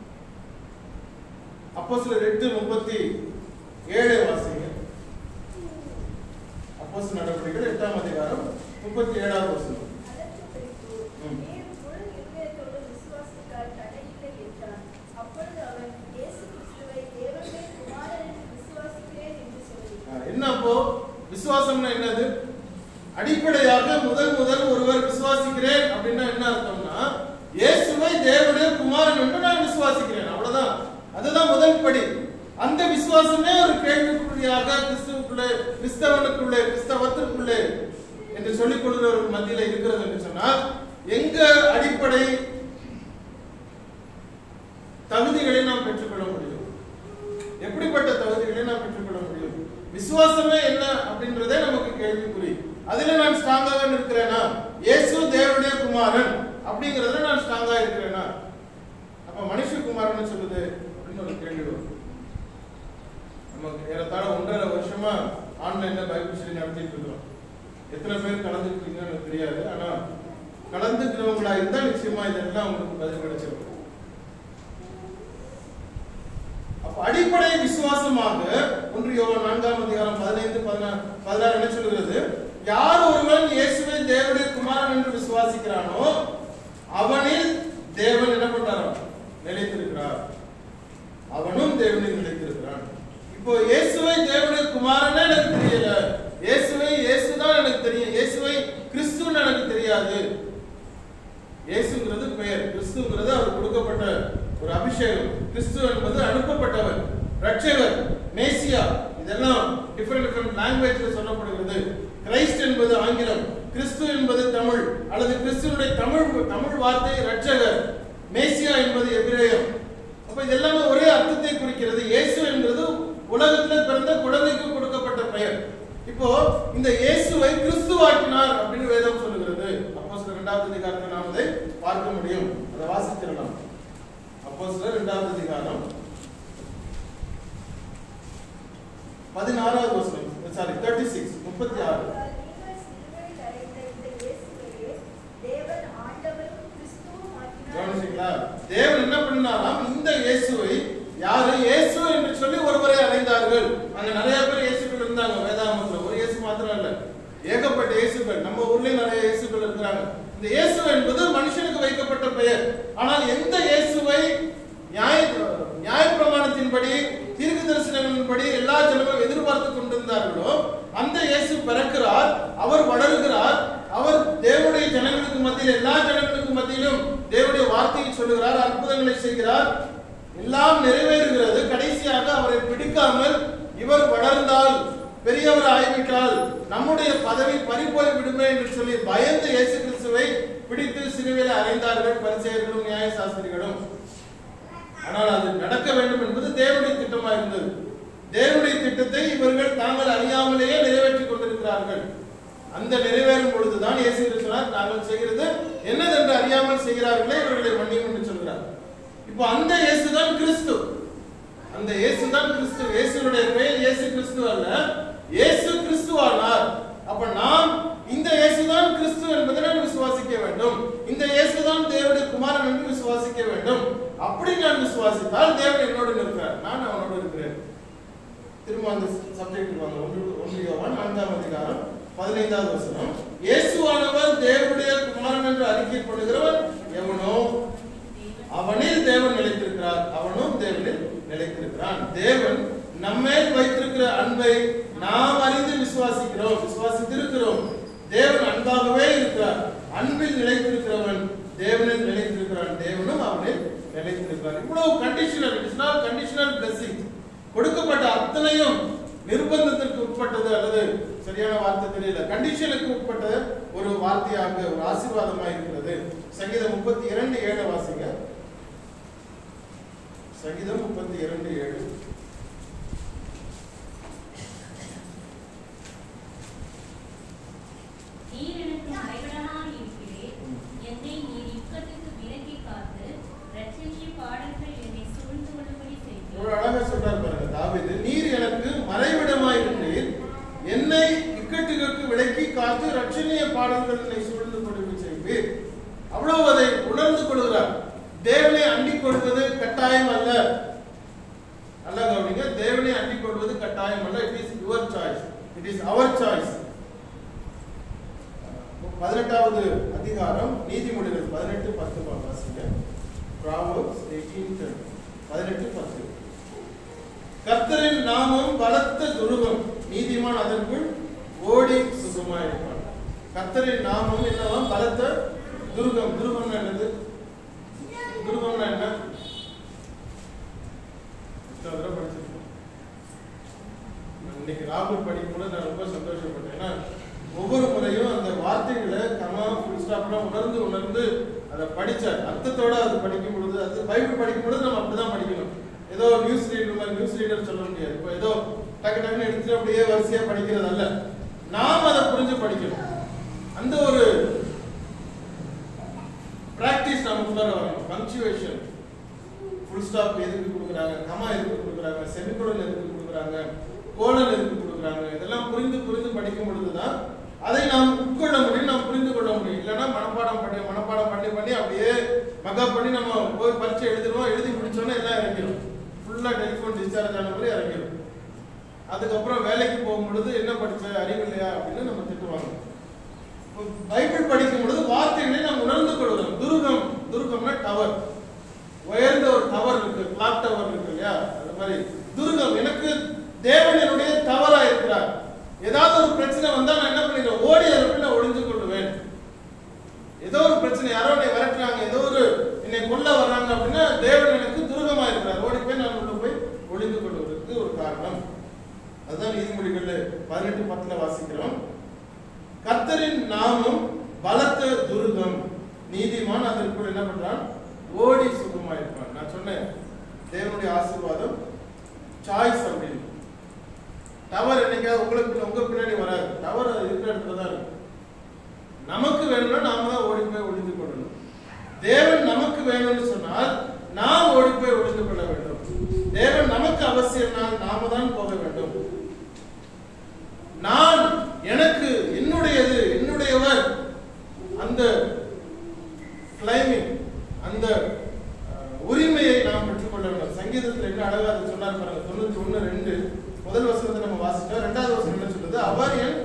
அப்போ சில எட்டு முப்பத்தி ஏழு வாசிங்க அப்போ நடவடிக்கைகள் எட்டாம் அதிகாரம் முப்பத்தி ஏழாவது வசனம் அதற்கு பிலிப்பு, ம். நீர் முழு இருதயத்தோடு விசுவாசித்தால் தடையில்லை என்றான். அப்பொழுது அவன், இயேசு கிறிஸ்துவை தேவனுடைய குமாரன் என்று விசுவாசிக்கிறேன் என்று சொல்லி ஆஹ் என்ன அப்போ விசுவாசம்னா என்னது அடிப்படையாக முதல் முதல் ஒருவர் விசுவாசிக்கிறேன் அப்படின்னா என்ன அர்த்தம்னா இயேசுவை தேவனுடைய குமாரன் என்று நான் விசுவாசிக்கிறேன் அவ்வளவுதான் அதுதான் முதல் படி அந்த விசுவாசமே ஒரு கேள்விக்குறியாக கிறிஸ்துவுக்குள்ளே கிறிஸ்தவனுக்குள்ளே கிறிஸ்தவத்திற்குள்ளே என்று சொல்லிக் கொள்கிறவர்கள் மத்தியில இருக்கிறது என்று சொன்னால் எங்க அடிப்படை தகுதிகளை நாம் பெற்றுக்கொள்ள முடியும் எப்படிப்பட்ட தகுதிகளை நாம் பெற்றுக்கொள்ள முடியும் விசுவாசமே என்ன அப்படின்றதே நமக்கு கேள்விக்குறி அதுல நான் ஸ்ட்ராங்காக இருக்கிறேனா இயேசு தேவனுடைய குமாரன் அப்படிங்கறதுல நான் ஸ்ட்ராங்கா இருக்கிறேனா அப்ப மனுஷகுமாரன் சொல்லுது அப்படின்னு ஒரு கேள்வி வரும் நமக்கு ஏறத்தாழ ஒன்றரை வருஷமா ஆன்லைன்ல பைபிள் ஸ்டடி நடத்திட்டு இருக்கிறோம் எத்தனை பேர் கலந்துருக்கீங்கன்னு எனக்கு தெரியாது ஆனா கலந்துக்கிறவங்களா இருந்தா நிச்சயமா இதெல்லாம் உங்களுக்கு பதில் கிடைச்சிருக்கும் அப்ப அடிப்படை விசுவாசமாக ஒன்று யோவான் நான்காம் அதிகாரம் பதினைந்து பதினாறு பதினாறு என்ன சொல்கிறது யார் ஒருவன் இயேசுவை தேவனுடைய குமாரன் என்று விசுவாசிக்கிறானோ அவனில் தேவன் என்ன பண்றாராம் நிலைத்திருக்கிறார் அவனும் தேவனில் நிலைத்திருக்கிறான் இப்போ இயேசுவை தேவனுடைய குமாரனே எனக்கு தெரியல இயேசுவை இயேசுதான் எனக்கு தெரியும் இயேசுவை கிறிஸ்துன்னு எனக்கு தெரியாது இயேசுங்கிறது பெயர் கிறிஸ்துங்கிறது அவர் கொடுக்கப்பட்ட ஒரு அபிஷேகம் கிறிஸ்து என்பது அனுப்பப்பட்டவர் ரட்சகர் மேசியா இதெல்லாம் டிஃபரெண்ட் டிஃபரெண்ட் லாங்குவேஜ்ல சொல்லப்படுகிறது கிரைஸ்ட் என்பது ஆங்கிலம் கிறிஸ்து என்பது தமிழ் அல்லது கிறிஸ்துவனுடைய தமிழ் தமிழ் வார்த்தை ரட்சகர் மேசியா என்பது எபிரேயம் அப்ப இது எல்லாமே ஒரே அர்த்தத்தை குறிக்கிறது இயேசு என்பது உலகத்தில் பிறந்த குழந்தைக்கு கொடுக்கப்பட்ட பெயர் இப்போ இந்த இயேசுவை கிறிஸ்துவாக்கினார் அப்படின்னு வேதம் சொல்லுகிறது அப்போ சில இரண்டாவது அதிகாரத்தில் நாம் அதை பார்க்க முடியும் அதை வாசிச்சிடலாம் அப்போ சில இரண்டாவது அதிகாரம் பதினாறாவது வசனம் சாரி தேர்ட்டி சிக்ஸ் முப்பத்தி ஆறு நீங்கள் சிலுவையில் அறைந்த இந்த இயேசுவையே தேவன் ஆண்டவரும் கிறிஸ்துவும் ஆக்கினார் கவனிச்சீங்களா தேவன் என்ன பண்ணாராம் இந்த இயேசுவை யாரு இயேசு என்று சொல்லி ஒருவரை அடைந்தார்கள் அங்க நிறைய பேர் இயேசுக்கள் இருந்தாங்க வேதாகமத்துல ஒரு இயேசு மாத்திரம் இல்ல ஏகப்பட்ட இயேசுகள் நம்ம ஊர்லயும் நிறைய இயேசுகள் இருக்கிறாங்க இந்த இயேசு என்பது மனுஷனுக்கு வைக்கப்பட்ட பெயர் ஆனால் எந்த இயேசுவை நியாய நியாயப்பிரமாணத்தின்படி தீர்க்க தரிசனங்களின்படி எல்லா ஜனங்களும் எதிர்பார்த்து கொண்டிருந்தார்களோ அந்த இயேசு பிறக்கிறார் அவர் வளருகிறார் அவர் தேவனுடைய ஜனங்களுக்கு மத்தியில் எல்லா ஜனங்களுக்கு மத்தியிலும் தேவனுடைய வார்த்தையை சொல்லுகிறார் அற்புதங்களை செய்கிறார் எல்லாம் நிறைவேறுகிறது கடைசியாக அவரை பிடிக்காமல் இவர் வளர்ந்தால் பெரியவர் ஆகிவிட்டால் நம்முடைய பதவி பறிபோய் விடுமே என்று சொல்லி பயந்து இயேசு கிறிஸ்துவை பிடித்து சிலுவையில் அறைந்தார்கள் பரிசெயர்களும் நியாய சாஸ்திரிகளும் ஆனால் அது நடக்க வேண்டும் என்பது தேவனுடைய திட்டமா இருந்தது தேவனுடைய திட்டத்தை இவர்கள் தாங்கள் அறியாமலேயே நிறைவேற்றிக் கொண்டிருக்கிறார்கள் அந்த நிறைவேறும் பொழுதுதான் இயேசு சொன்னார் நாங்கள் செய்கிறது என்னதென்று அறியாமல் செய்கிறார்களே இவர்களை மன்னியும் என்று சொல்கிறார் இப்போ அந்த இயேசுதான் கிறிஸ்து அந்த இயேசுதான் கிறிஸ்து இயேசுனுடைய பெயர் இயேசு கிறிஸ்து அல்ல இயேசு கிறிஸ்துவானார் அப்ப நாம் இந்த இயேசுதான் கிறிஸ்து என்பதை நான் விசுவாசிக்க வேண்டும் இந்த இயேசுதான் தேவனுடைய குமாரன் என்று விசுவாசிக்க வேண்டும் அப்படி நான் விசுவாசித்தால் தேவன் என்னோடு இருக்கிறார் நான் அவனோடு இருக்கிறேன் திரும்ப அந்த சப்ஜெக்ட் வாங்க ஒன்று ஒன்று யோவான் நான்காம் அதிகாரம் பதினைந்தாவது வசனம் இயேசுவானவர் தேவனுடைய குமாரன் என்று அறிக்கை பண்ணுகிறவன் எவனோ அவனில் தேவன் நிலைத்திருக்கிறார் அவனும் தேவனில் நிலைத்திருக்கிறான் தேவன் நம்மேல் வைத்திருக்கிற அன்பை நாம் அறிந்து விசுவாசிக்கிறோம் விசுவாசித்திருக்கிறோம் தேவன் அன்பாகவே இருக்கிறார் அன்பில் நிலைத்திருக்கிறார் நிலைத்திருக்கிறார் இவ்வளவு conditional it's not conditional blessing கொடுக்கப்பட்ட அத்தனையும் நிர்பந்தத்திற்கு உட்பட்டது அல்லது சரியான வார்த்தை தெரியல கண்டிஷனுக்கு உட்பட்ட ஒரு வார்த்தையாக ஒரு ஆசீர்வாதமாக இருக்கிறது சங்கீதம் முப்பத்தி இரண்டு ஏழு வாசிங்க சங்கீதம் முப்பத்தி இரண்டு ஏழு நீர் எனக்கு மறைவிடமாய் இருக்கிறீர் என்னை நீர் இக்கட்டுக்கு விலக்கி காத்து ரட்சிப்பு பாடல்கள் என்னை சூழ்ந்து கொள்ளும்படி ஒரு செய்தீர் அழகா சொல்றார் பாருங்க தாவீது நீர் எனக்கு மறைவிடமாய் இருக்கிறீர் என்னை இக்கட்டுகளுக்கு விலக்கி காத்து ரட்சணிய பாடல்கள் என்னை சூழ்ந்து கொண்டு செய்வீர் அவ்வளவு அதை உணர்ந்து கொள்கிறார் தேவனை அண்டிக் கொள்வது கட்டாயம் அல்ல அல்ல கவனிங்க தேவனை அண்டிக் கொள்வது கட்டாயம் அல்ல it is your choice it is our choice பதினெட்டாவது அதிகாரம் நீதிமொழிகள் பதினெட்டு பத்து வாசிங்க Proverbs 18 பதினெட்டு பத்து கர்த்தரின் நாமம் பலத்த துருகம் நீதிமான் அதற்குள் ஓடி சுகமாயிருப்பான் கர்த்தரின் நாமம் என்னவா பலத்த துருகம் துருகம்னா என்னது துருகம்னா என்ன இத்தனை தடவை படிச்சிருக்கோம். நான் இன்னைக்கு ராகுல் படிக்கும்போது நான் ரொம்ப சந்தோஷப்பட்டேன் ஏன்னா ஒவ்வொரு முறையும் அந்த வார்த்தைகளை கமா ஃபுல் ஸ்டாப்லாம் உணர்ந்து உணர்ந்து அதை படிச்சார் அர்த்தத்தோட அது படிக்கும் பொழுது அது பைபிள் படிக்கும் பொழுது நம்ம அப்படிதான் படிக்கணும் ஏதோ நியூஸ் ரீடர் நியூஸ் ரீடர் சொல்ல முடியாது இப்போ ஏதோ டக்கு டக்குன்னு எடுத்துட்டு அப்படியே வரிசையா படிக்கிறது அல்ல நாம் அதை புரிஞ்சு படிக்கணும் அந்த ஒரு பிராக்டிஸ் நமக்குள்ளார வரணும் பங்க்சுவேஷன் ஃபுல் ஸ்டாப் எதுக்கு கொடுக்குறாங்க கமா எதுக்கு கொடுக்குறாங்க செமிகோலன் எதுக்கு கொடுக்குறாங்க கோலன் எதுக்கு கொடுக்குறாங்க இதெல்லாம் புரிந்து புரிந்து படிக்கும் பொழுதுதான் அதை நாம் உட்கொள்ள முடியும் நாம் புரிந்து கொள்ள முடியும் இல்லைன்னா மனப்பாடம் பண்ணி மனப்பாடம் பண்ணி பண்ணி அப்படியே மகா பண்ணி நம்ம போய் பரீட்சை எழுதிடுவோம் எழுதி முடிச்சோன்னே எல்லாம் இறங்கிடும் ஃபுல்லா டெலிஃபோன் டிஸ்சார்ஜ் ஆன மாதிரி இறங்கிடும் அதுக்கப்புறம் வேலைக்கு போகும் பொழுது என்ன படிச்ச அறிவு இல்லையா அப்படின்னு நம்ம திட்டுவாங்க இப்ப பைபிள் படிக்கும் பொழுது வார்த்தைகளை நாம் உணர்ந்து கொள்கிறோம் துருகம் துருகம்னா டவர் உயர்ந்த ஒரு டவர் இருக்கு கிளாக் டவர் இருக்கு இல்லையா அது மாதிரி துருகம் எனக்கு தேவன் என்னுடைய டவரா இருக்கிறார் ஏதாவது ஒரு பிரச்சனை வந்தா நான் என்ன பண்ணிடுவேன் ஓடி அதுக்குள்ள ஒளிஞ்சு கொள்ளுவேன் ஏதோ ஒரு பிரச்சனை யாரோ என்னை விரட்டுறாங்க ஏதோ ஒரு என்னை கொல்ல வர்றாங்க அப்படின்னா தேவன் எனக்கு துருகமா இருக்கிறார் ஓடி போய் நான் உள்ள போய் ஒளிந்து கொள்வதற்கு ஒரு காரணம் அதுதான் நீதிமொழிகள்ல பதினெட்டு பத்துல வாசிக்கிறோம் கர்த்தரின் நாமம் பலத்த துருகம் நீதிமான் அதற்குள் என்ன பண்றான் ஓடி சுகமா இருப்பான் நான் சொன்னேன் தேவனுடைய ஆசீர்வாதம் சாய்ஸ் அப்படின்னு டவர் என்னைக்காவது உங்களுக்கு உங்க பின்னாடி வராது டவர் அது இருக்கிற இடத்துல தான் இருக்கும் நமக்கு வேணும்னா நாம தான் ஓடி போய் ஒளிந்து கொள்ளணும் தேவன் நமக்கு வேணும்னு சொன்னால் நாம் ஓடி போய் ஒளிந்து கொள்ள வேண்டும் தேவன் நமக்கு அவசியம்னால் நாம தான் போக வேண்டும் நான் எனக்கு என்னுடையது என்னுடையவர் அந்த கிளைமிங் அந்த அஹ், உரிமையை நாம் பெற்றுக்கொள்ள வேண்டும் சங்கீதத்தில் என்ன அழகா அதை சொன்னார் பாருங்க தொண்ணூத்தி ஒண்ணு ரெண்டு முதல் வசனத்தை நம்ம வாசிச்சோம் ரெண்டாவது வசனம் என்ன சொல்லுது அவர் என்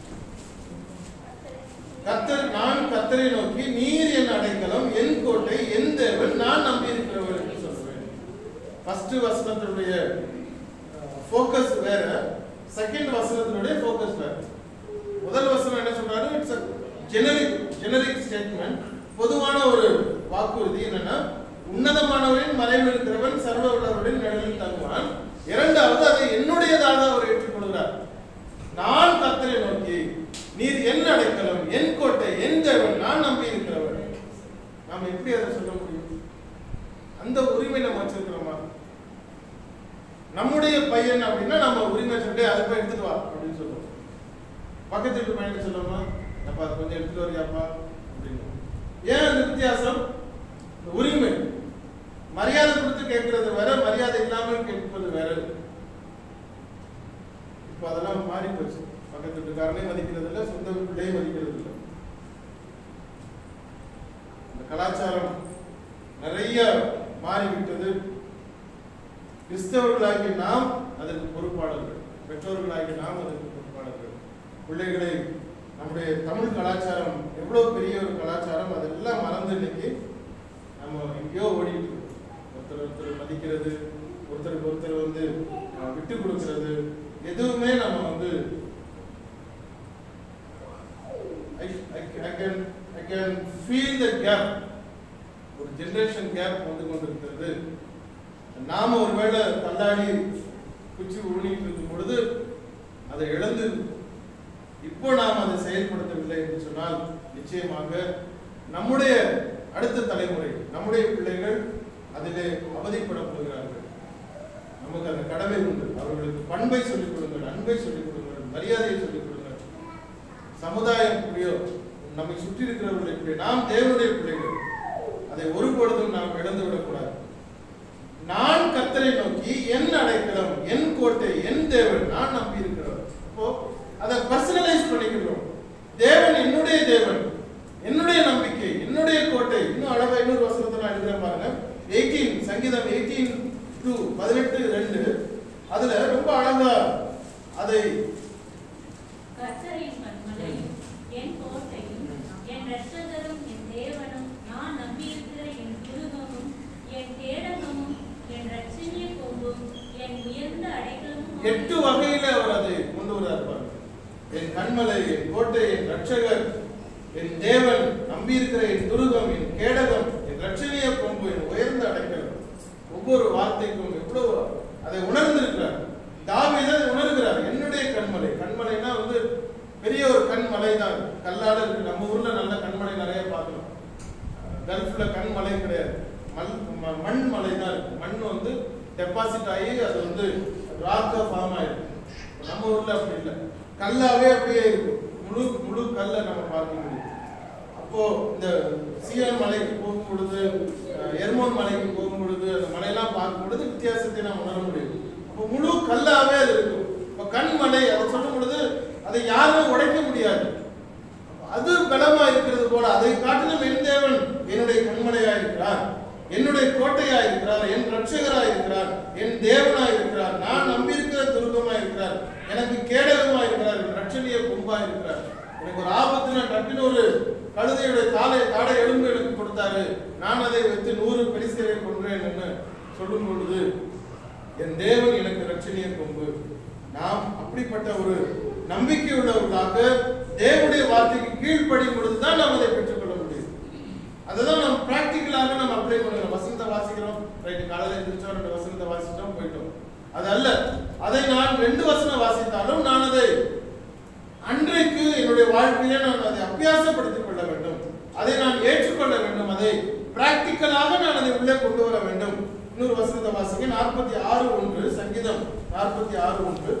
கத்தர் நான் கத்தரை நோக்கி நீர் என் அடைக்கலம் என் கோட்டை என் தேவன் நான் நம்பி இருக்கிறவர் என்று சொல்லுவேன் ஃபர்ஸ்ட் வசனத்தினுடைய ஃபோக்கஸ் வேற செகண்ட் வசனத்தினுடைய ஃபோக்கஸ் வேற முதல் வசனம் என்ன சொல்றாரு இட்ஸ் ஜெனரிக் ஜெனரிக் ஸ்டேட்மெண்ட் பொதுவான ஒரு வாக்குறுதி என்னன்னா உன்னதமானவரின் மறைவில் இருக்கிறவன் சர்வ உள்ளவரின் நிழலில் தங்குவான் இரண்டாவது அதை என்னுடையதாக அவர் ஏற்றுக்கொள்கிறார் நான் கத்தரை நோக்கி நீர் என் அடைக்கலம் என் கோட்டை என் தேவன் நான் நம்பி இருக்கிறவர் நாம் எப்படி அதை சொல்ல முடியும் அந்த உரிமை நம்ம வச்சிருக்கிறோமா நம்முடைய பையன் அப்படின்னா நம்ம உரிமை சொல்லிட்டு அதை போய் எடுத்துட்டு வா அப்படின்னு சொல்லுவோம் பக்கத்து வீட்டு பையன் சொல்லுவோமா அப்பா அதை கொஞ்சம் எடுத்துட்டு வரியாப்பா அப்படின்னு ஏன் அந்த வித்தியாசம் இந்த உரிமை மரியாதை கொடுத்து கேட்கறது வேற மரியாதை இல்லாமல் கேட்பது வேற இப்போ அதெல்லாம் மாறி போச்சு பக்கத்து வீட்டுக்காரனே மதிக்கிறது இல்லை சொந்த பிள்ளையை மதிக்கிறது இல்லை இந்த கலாச்சாரம் நிறைய மாறிவிட்டது கிறிஸ்தவர்களாகிய நாம் அதற்கு பொறுப்பாளர்கள் பெற்றோர்களாகிய நாம் அதற்கு பொறுப்பாளர்கள் பிள்ளைகளை நம்முடைய தமிழ் கலாச்சாரம் எவ்வளவு பெரிய ஒரு கலாச்சாரம் அதெல்லாம் மறந்து இன்னைக்கு நம்ம எங்கேயோ ஓடிட்டு இருக்கோம் ஒருத்தர் ஒருத்தர் மதிக்கிறது ஒருத்தருக்கு ஒருத்தர் வந்து அஹ், விட்டு கொடுக்கிறது எதுவுமே நம்ம வந்து I, I, I can I can feel the gap ஒரு ஜெனரேஷன் கேப் வந்து கொண்டிருக்கிறது நாம ஒருவேளை தள்ளாடி குச்சி ஊனிட்டு இருக்கும் பொழுது அதை இழந்து இப்போ நாம் அதை செயல்படுத்தவில்லை என்று சொன்னால் நிச்சயமாக நம்முடைய அடுத்த தலைமுறை நம்முடைய பிள்ளைகள் அதிலே அவதிப்பட போகிறார்கள் நமக்கு அந்த கடமை உண்டு அவர்களுக்கு பண்பை சொல்லிக் கொடுங்கள் அன்பை சொல்லிக் கொடுங்கள் மரியாதையை சொல்லிக் கொடுங்கள் சமுதாயம் எப்படியோ நம்மை சுற்றி இருக்கிறவர்கள் எப்படி நாம் தேவனுடைய பிள்ளைகள் அதை ஒருபொழுதும் நாம் இழந்து விடக்கூடாது நான் கர்த்தரை நோக்கி என் அடைக்கலம் என் கோட்டை என் தேவன் நான் நம்பி இருக்கிறவர் அப்போ அதை பர்சனலைஸ் பண்ணிக்கிறோம் தேவன் என்னுடைய தேவன் என்னுடைய நம்பிக்கை என்னுடைய கோட்டை இன்னும் அழகா இன்னொரு வசனத்தை நான் எழுதுறேன் பாருங்க எயிட்டீன் சங்கீதம் எயிட்டீன் டூ பதினெட்டு ரெண்டு அதுல ரொம்ப அழகா அதை கர்த்தரின் கண்மலையும் என் கோட்டையும் என் இரட்சகரும் என் தேவனும் நான் நம்பியிருக்கிற என் துருகமும் என் கேடகமும் என் இரட்சணிய கொம்பும் என் உயர்ந்த அடைக்கலமும் எட்டு வகையில அவர் அதை கொண்டு வரார் பாருங்க என் கண்மலை என் கோட்டை என் ரட்சகர் என் தேவன் நம்பியிருக்கிற என் துருகம் என் கேடகம் என் ரட்சணிய கொம்பு என் உயர்ந்த அடைக்கலம் ஒவ்வொரு வார்த்தைக்கும் எவ்வளவு அதை உணர்ந்திருக்கிறார் தாவீது அதை உணர்கிறார் என்னுடைய கண்மலை கண்மலைனா வந்து பெரிய ஒரு கண்மலை தான் கல்லால இருக்கு நம்ம ஊர்ல நல்ல கண்மலை நிறைய பார்க்கலாம் கல்ஃப்ல கண்மலை கிடையாது மண் ம- மண் மலை தான் இருக்கு மண் வந்து டெபாசிட் ஆகி அது வந்து ராக்கா ஃபார்ம் ஆயிருக்கு நம்ம ஊர்ல அப்படி இல்லை கல்லாவே அப்படியே இருக்கும் முழு முழு கல்லை நம்ம பார்க்க முடியும் அப்போ இந்த சீரன் மலைக்கு போகும் பொழுது அஹ், எர்மோன் மலைக்கு போகும் பொழுது அந்த மலையெல்லாம் பார்க்கும் பொழுது வித்தியாசத்தை நாம் உணர முடியும் அப்போ முழு கல்லாவே அது இருக்கும் இப்போ கண் மலை அதை சொல்லும் பொழுது அதை யாருமே உடைக்க முடியாது அது பலமா இருக்கிறது போல அதை காட்டிலும் என் தேவன் என்னுடைய கண்மலையா இருக்கிறார் என்னுடைய கோட்டையா இருக்கிறார் என் ரட்சகரா இருக்கிறார் என் தேவனா இருக்கிறார் நான் நம்பியிருக்கிற துருகமா இருக்கிறார் எனக்கு கேடகமா இருக்கிறார் என் ரட்சணிய கொம்பா இருக்கிறார் எனக்கு ஒரு ஆபத்து நான் டக்குன்னு ஒரு கழுதையுடைய தாளை தாடை எலும்பு எனக்கு கொடுத்தாரு நான் அதை வைத்து நூறு பெரிசரை கொன்றேன் என்று சொல்லும் பொழுது என் தேவன் எனக்கு ரட்சணிய கொம்பு நாம் அப்படிப்பட்ட ஒரு நம்பிக்கை உள்ளவர்களாக தேவனுடைய வார்த்தைக்கு கீழ்ப்படியும் பொழுதுதான் நாம் அதை பெற்றுக்கொள்ள முடியும் அதுதான் நம்ம பிராக்டிக்கலாக நம்ம அப்ளை பண்ணுறோம் வசனத்தை வாசிக்கிறோம் ரைட்டு காலையில் எழுந்திரிச்சோம் ரெண்டு வசனத்தை வாசிச்சோம் போயிட்டோம் அது அல்ல அதை நான் ரெண்டு வசனம் வாசித்தாலும் நான் அதை அன்றைக்கு என்னுடைய வாழ்க்கையிலே நான் அதை அபியாசப்படுத்திக் கொள்ள வேண்டும் அதை நான் ஏற்றுக்கொள்ள வேண்டும் அதை பிராக்டிக்கலாக நான் அதை உள்ளே கொண்டு வர வேண்டும் இன்னொரு வசனத்தை வாசிங்க நாற்பத்தி ஆறு ஒன்று சங்கீதம் நாற்பத்தி ஆறு ஒன்று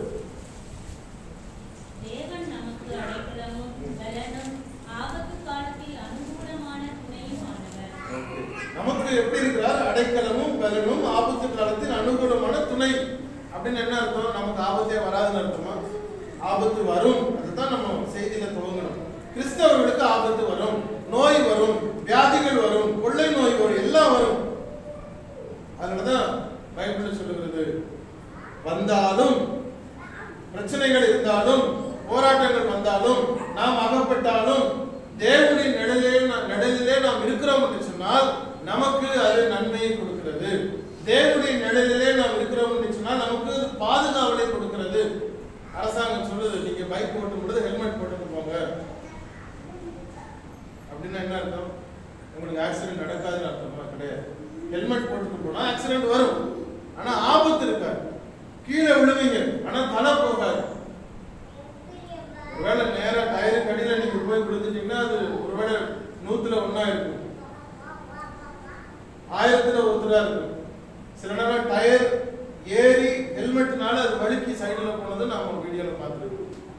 தேவன் நமக்கு அடைக்கலமும் பலனும் ஆபத்து காலத்தில் அனுகூலமான துணையுமானவர் நமக்கு எப்படி இருக்கிறார் அடைக்கலமும் பலனும் ஆபத்து காலத்தில் அனுகூலமான துணை அப்படின்னு என்ன அர்த்தம் நமக்கு ஆபத்தே வராதுன்னு அர்த்தமா ஆபத்து வரும் அதுதான் நம்ம செய்தியில துவங்கணும் கிறிஸ்தவர்களுக்கு ஆபத்து வரும் நோய் வரும் வியாதிகள் வரும் கொள்ளை நோய் வரும் எல்லாம் வரும் அதனாலதான் பைபிள் சொல்லுகிறது வந்தாலும் பிரச்சனைகள் இருந்தாலும் போராட்டங்கள் வந்தாலும் நாம் அகப்பட்டாலும் தேவனுடைய நிழலிலே நா- நிழலிலே நாம் இருக்கிறோம் என்று சொன்னால் நமக்கு அது நன்மையை கொடுக்கிறது தேவனுடைய நிழலிலே நாம் இருக்கிறோம் என்று சொன்னால் நமக்கு அது பாதுகாவலை கொடுக்கிறது அரசாங்கம் சொல்லுது நீங்க பைக் ஓட்டும் பொழுது ஹெல்மெட் போட்டுட்டு போங்க அப்படின்னா என்ன அர்த்தம் உங்களுக்கு ஆக்சிடென்ட் நடக்காதுன்னு அர்த்தமா கிடையாது ஹெல்மெட் போட்டுட்டு போனா ஆக்சிடென்ட் வரும் ஆனா ஆபத்து இருக்காது கீழே விழுவீங்க ஆனா தலை போகாது ஒருவேளை நேரா டயரு கடியில நீங்க போய் விழுந்துட்டீங்கன்னா அது ஒருவேளை நூத்துல ஒண்ணா இருக்கும் ஆயிரத்துல ஒருத்தரா இருக்கும் சில நேரம் டயர் ஏறி ஹெல்மெட்னால அது வழுக்கி சைடுல போனது நாம ஒரு வீடியோல பார்த்துருக்கோம்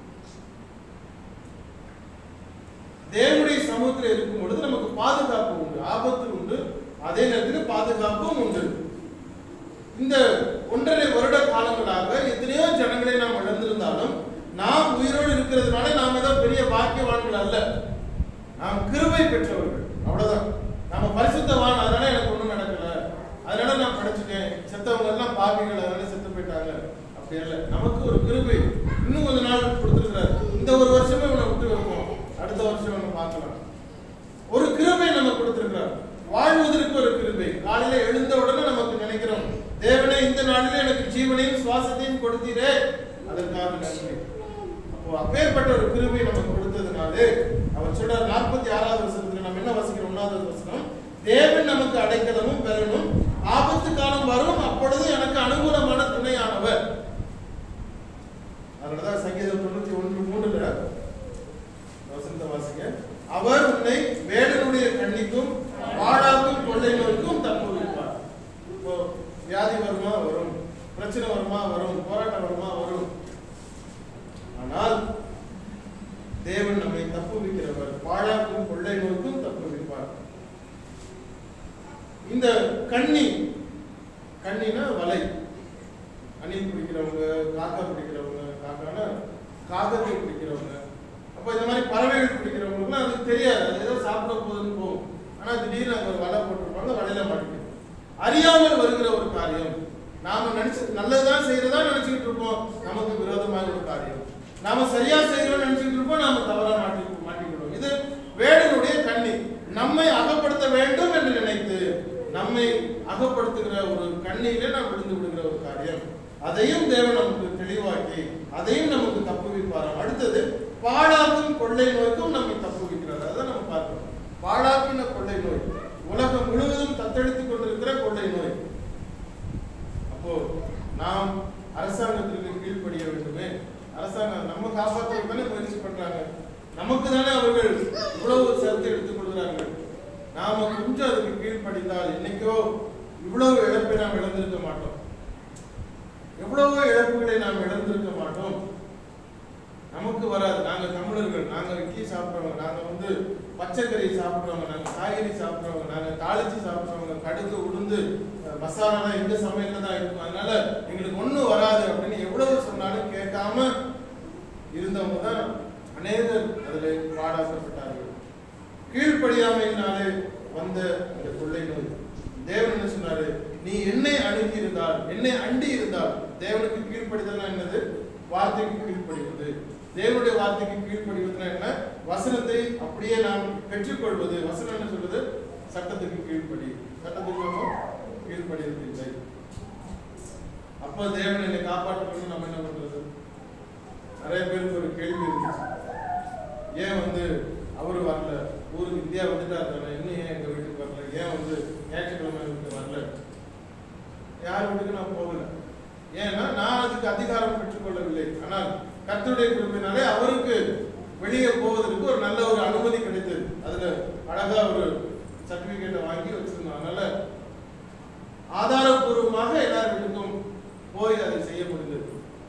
தேவனுடைய சமூகத்தில் இருக்கும் பொழுது நமக்கு பாதுகாப்பு உண்டு ஆபத்து உண்டு அதே நேரத்தில் பாதுகாப்பும் உண்டு இந்த ஒன்றரை வருட காலங்களாக எத்தனையோ ஜனங்களை நாம் இழந்திருந்தாலும் நாம் உயிரோடு இருக்கிறதுனால நாம் ஏதோ பெரிய பாக்கியவான்கள் அல்ல நாம் கிருபை பெற்றவர்கள் அவ்வளவுதான் நாம பரிசுத்தவான் அதனால எனக்கு ஒண்ணும் நடக்கல அதனால நான் படிச்சுட்டேன் செத்தவங்க எல்லாம் பாவிகள் அதனால செத்து போயிட்டாங்க அப்படி இல்ல நமக்கு ஒரு கிருபை இன்னும் கொஞ்ச நாள் கொடுத்துருக்கிறார் இந்த ஒரு வருஷமே இவனை விட்டு வைப்போம் அடுத்த வருஷம் இவனை பார்க்கலாம் ஒரு கிருபை நம்ம கொடுத்திருக்கிறார் வாழ்வதற்கு ஒரு கிருபை காலையில எழுந்த உடனே நமக்கு நினைக்கிறோம் தேவனே இந்த நாளிலே எனக்கு ஜீவனையும் சுவாசத்தையும் கொடுத்தீரே அதற்காக நன்றி அப்போ அப்பேற்பட்ட ஒரு கிருபை நமக்கு கொடுத்ததுனாலே அவர் சொல்றார் நாற்பத்தி ஆறாவது வசனத்துல நம்ம என்ன வாசிக்கிறோம் ஒன்னாவது வசனம் தேவன் நமக்கு அடை அடைக்கலமும் பெறணும் ஆபத்து காலம் வரும் அப்பொழுது எனக்கு அனுகூலமான துணையானவர் அதனாலதான் சங்கீதம் தொண்ணூத்தி ஒன்று மூணுல வசந்த வாசிங்க அவர் உன்னை வேடனுடைய கண்ணிக்கும் வாழாக்கும் கொள்ளை நோய்க்கும் தப்புவிப்பார் இப்போ வியாதி வருமா வரும் பிரச்சனை வருமா வரும் போராட்டம் வருமா வரும் ஆனால் தேவன் நம்மை தப்புவிக்கிறவர் வாழாக்கும் கொள்ளை நோய்க்கும் தப்புவிப்பார் இந்த கண்ணி கண்ணினா வலை அணில் பிடிக்கிறவங்க காக்கா பிடிக்கிறவங்க காக்கானா காகத்தை பிடிக்கிறவங்க அப்போ இந்த மாதிரி பறவைகள் பிடிக்கிறவங்களுக்குலாம் அது தெரியாது அது ஏதோ சாப்பிட போகுதுன்னு போகும் ஆனால் திடீர்னு அங்கே ஒரு வலை போட்டிருப்பாங்க வலையில மாட்டிக்கும் அறியாமல் வருகிற ஒரு காரியம் நாம நினைச்சு நல்லதுதான் செய்யறதா நினைச்சுக்கிட்டு இருப்போம் நமக்கு விரோதமாக ஒரு காரியம் நாம சரியா செய்யறோம்னு நினைச்சுக்கிட்டு இருப்போம் நாம தவறா மாட்டி மாட்டிக்கிடுவோம் இது வேடனுடைய கண்ணி நம்மை அகப்படுத்த வேண்டும் என்று நினைத்து நம்மை அகப்படுத்துகிற ஒரு கண்ணியிலே நாம் விழுந்து விடுகிற ஒரு காரியம் அதையும் தேவன் நமக்கு தெளிவாக்கி அதையும் நமக்கு தப்புவிப்பாராம் அடுத்தது பாழாக்கும் கொள்ளை நோய்க்கும் நம்மை தப்புவிக்கிறார் அதை நம்ம பார்க்கிறோம் பாழாக்கின கொள்ளை நோய் உலகம் முழுவதும் தத்தெடுத்துக் கொண்டிருக்கிற கொள்ளை நோய் அப்போ நாம் அரசாங்கத்திற்கு கீழ்ப்படிய வேண்டுமே அரசாங்கம் நம்ம காப்பாற்றுறது தானே முயற்சி பண்றாங்க நமக்கு தானே அவர்கள் இவ்வளவு சேர்த்து எடுத்துக் கொள்கிறார்கள் நாம கொஞ்சம் அதுக்கு கீழ்ப்படிந்தால் என்னைக்கோ இவ்வளவு இழப்பை நாம் இழந்திருக்க மாட்டோம் எவ்வளவோ இழப்புகளை நாம் இழந்திருக்க மாட்டோம் நமக்கு வராது நாங்க தமிழர்கள் நாங்க இட்லி சாப்பிடுறவங்க நாங்க வந்து பச்சைக்கறி சாப்பிடுறவங்க நாங்க காய்கறி சாப்பிடுறவங்க நாங்க தாளிச்சு சாப்பிடுறவங்க கடுகு உளுந்து அஹ், மசாலாலாம் எங்க சமையல்ல தான் இருக்கும் அதனால எங்களுக்கு ஒண்ணும் வராது அப்படின்னு எவ்வளவு சொன்னாலும் கேட்காம இருந்தவங்க தான் அநேகர் அதில் பாடாக்கப்பட்டார்கள் கீழ்ப்படியாமையினாலே வந்த அந்த கொள்ளை நோய் தேவன் என்ன சொன்னாரு நீ என்னை அணுகி இருந்தால் என்னை அண்டி இருந்தால் தேவனுக்கு கீழ்ப்படிதல்னா என்னது வார்த்தைக்கு கீழ்ப்படிவது தேவனுடைய வார்த்தைக்கு கீழ்ப்படிவதுனா என்ன வசனத்தை அப்படியே நாம் பெற்றுக்கொள்வது வசனம் என்ன சொல்லுது சட்டத்துக்கு கீழ்ப்படி சட்டத்துக்கு நம்ம கீழ்ப்படிவது இல்லை அப்ப தேவன் என்னை காப்பாற்றணும்னு நம்ம என்ன பண்றது நிறைய பேருக்கு ஒரு கேள்வி இருந்துச்சு ஏன் வந்து அவரு வரல ஊருக்கு இந்தியா வந்துட்டாரு தானே இன்னும் ஏன் எங்க வீட்டுக்கு வரல ஏன் வந்து ஞாயிற்றுக்கிழமை வீட்டுக்கு வரல யார் வீட்டுக்கு நான் போகல ஏன்னா நான் அதுக்கு அதிகாரம் பெற்றுக்கொள்ளவில்லை ஆனால் கர்த்தருடைய குறிப்பினாலே அவருக்கு வெளியே போவதற்கு ஒரு நல்ல ஒரு அனுமதி கிடைத்தது அதுல அழகா ஒரு சர்டிபிகேட்டை வாங்கி வச்சிருந்தோம் அதனால ஆதாரபூர்வமாக எல்லார் வீட்டுக்கும் போய் அதை செய்ய முடிந்தது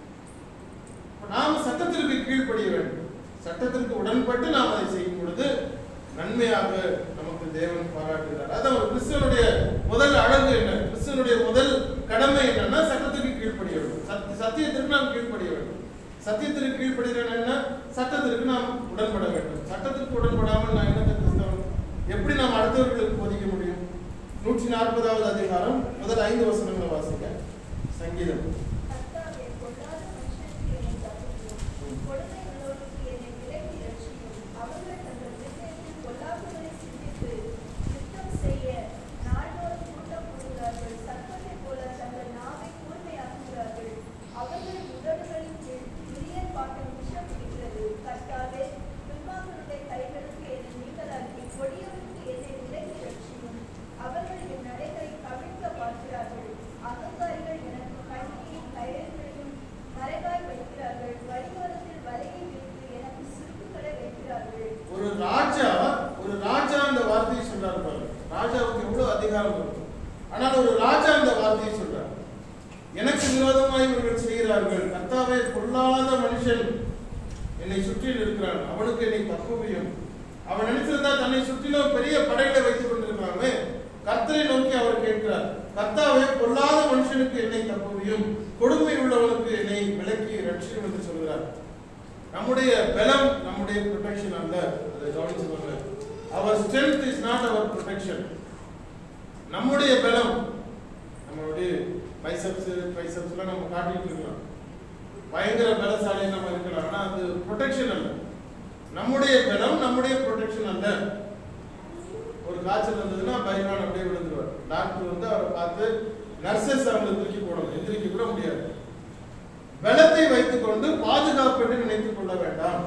அப்ப நாம் சட்டத்திற்கு கீழ்ப்படிய வேண்டும் சட்டத்திற்கு உடன்பட்டு நாம் அதை செய்யும் பொழுது நன்மையாக நமக்கு தேவன் பாராட்டுகிறார் அதான் ஒரு கிறிஸ்தவனுடைய முதல் அழகு என்ன கிறிஸ்தவனுடைய முதல் கடமை என்னன்னா சட்டத்துக்கு கீழ்ப்படிய வேண்டும் சத்- சத்தியத்திற்கு நாம் கீழ்ப்படிய வேண்டும் சத்தியத்திற்கு கீழ்ப்படுகிறேன் என்ன சட்டத்திற்கு நாம் உடன்பட வேண்டும் சட்டத்திற்கு உடன்படாமல் நான் என்ன கிறிஸ்தவன் எப்படி நாம் அடுத்தவர்களுக்கு போதிக்க முடியும் நூற்றி நாற்பதாவது அதிகாரம் முதல் ஐந்து வசனங்களை வாசிக்க சங்கீதம் கர்த்தாவே, பொல்லாத மனுஷனுக்கு என்னை தப்புவியும். கொடுமை உள்ளோருக்கு என்னை விலக்கி ரட்சியும். அவர்கள் தங்கள் இருதயத்தில் பொல்லாப்புகளை சிந்தித்து, யுத்தம் செய்ய நாள்தோறும் கூட்டம் கூடுகிறார்கள். சர்ப்பத்தைப் போல தங்கள் நாவை கூர்மையாக்குகிறார்கள். அவர்கள் உதடுகளின் கீழ் விரியன் பாட்டும் விஷம் பிடிக்கிறது. கர்த்தாவே, துன்மார்க்கருடைய கைகளுக்கு என்னை நீங்களாக்கி, கொடியவருக்கு என்னை விலக்கி ரட்சியும். அவர்கள் என் நடைகளை கவிழ்க்க பார்க்கிறார்கள் அகங்காரிகள் எனக்கு கண்ணியின் கயல்களையும் மறைவாய் வைக்கிறார்கள் வழியோரத்தில் வலையை விரித்து எனக்கு சுருக்குகளை வைக்கிறார்கள் ஒரு ராஜா ஒரு ராஜா அந்த வார்த்தையை சொல்றாரு பாருங்க ராஜாவுக்கு எவ்வளவு அதிகாரம் இருக்கும் ஆனால் ஒரு ராஜா அந்த வார்த்தையை சொல்றார் எனக்கு விரோதமாய் இவர்கள் செய்கிறார்கள் கர்த்தாவே பொல்லாத மனுஷன் என்னை சுற்றில் இருக்கிறான் அவனுக்கு என்னை தப்புவியும் அவன் நினைச்சிருந்தா தன்னை சுற்றிலும் பெரிய படைகளை வைத்துக் கொண்டிருக்கிறாமே கர்த்தரை நோக்கி அவர் கேட்கிறார் கர்த்தாவே பொல்லாத மனுஷனுக்கு என்னை தப்புவியும் கொடுமை உள்ளவனுக்கு என்னை விலக்கி ரட்சியும் என்று சொல்கிறார் நம்முடைய பலம் நம்முடைய ப்ரொடெக்ஷன் அல்ல அதை கவனிச்சுக்கோங்க our strength is not our protection நம்முடைய பலம் நம்மளுடைய பைசப்ஸ் பைசப்ஸ்லாம் நம்ம காட்டிட்டு இருக்கலாம் பயங்கர பலசாலி நம்ம இருக்கலாம் ஆனா அது ப்ரொடெக்ஷன் அல்ல நம்முடைய பலம் நம்முடைய ப்ரொடெக்ஷன் அல்ல ஒரு காய்ச்சல் வந்ததுன்னா பைரான் அப்படியே விழுந்துருவார் டாக்டர் வந்து அவரை பார்த்து நர்சஸ் அவங்களை தூக்கி போடணும் எந்திரிக்க கூட முடியாது பலத்தை வைத்துக்கொண்டு பாதுகாப்பு என்று நினைத்துக் கொள்ள வேண்டாம்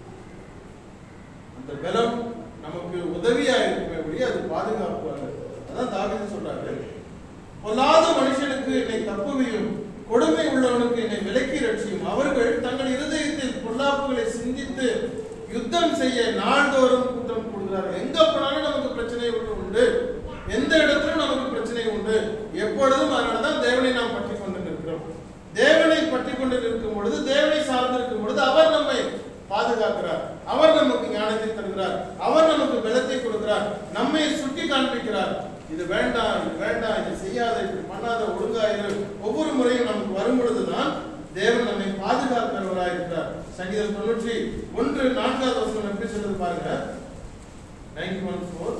அந்த பலம் நமக்கு உதவியா இருக்குமே ஒழிய அது பாதுகாப்பு அல்ல அதான் தாவீது சொல்றாரு பொல்லாத மனுஷனுக்கு என்னை தப்புவியும் கொடுமை உள்ளவனுக்கு என்னை விலக்கி ரட்சியும் அவர்கள் தங்கள் இருதயத்தில் பொல்லாப்புகளை சிந்தித்து யுத்தம் செய்ய நாள்தோறும் கூட்டம் கூடுகிறார்கள் எங்க போனாலும் நமக்கு பிரச்சனை ஒன்று உண்டு எந்த இடத்திலும் நமக்கு பிரச்சனை உண்டு எப்பொழுதும் அதனாலதான் தேவனை நாம் பற்றி கொண்டு நிற்கிறோம் தேவனை பற்றி கொண்டு நிற்கும் பொழுது தேவனை சார்ந்து இருக்கும் பொழுது அவர் நம்மை பாதுகாக்கிறார் அவர் நமக்கு ஞானத்தை தருகிறார் அவர் நமக்கு பலத்தை கொடுக்கிறார் நம்மை சுட்டி காண்பிக்கிறார் இது வேண்டாம் இது வேண்டாம் இது செய்யாத இப்படி பண்ணாத ஒழுங்கா இரு ஒவ்வொரு முறையும் நமக்கு வரும் பொழுதுதான் தேவன் நம்மை பாதுகாக்கிறவராக இருக்கிறார் சங்கீதம் தொண்ணூற்றி ஒன்று நான்காவது வசனம் எப்படி சொல்றது பாருங்க நைன்டி ஒன் ஃபோர்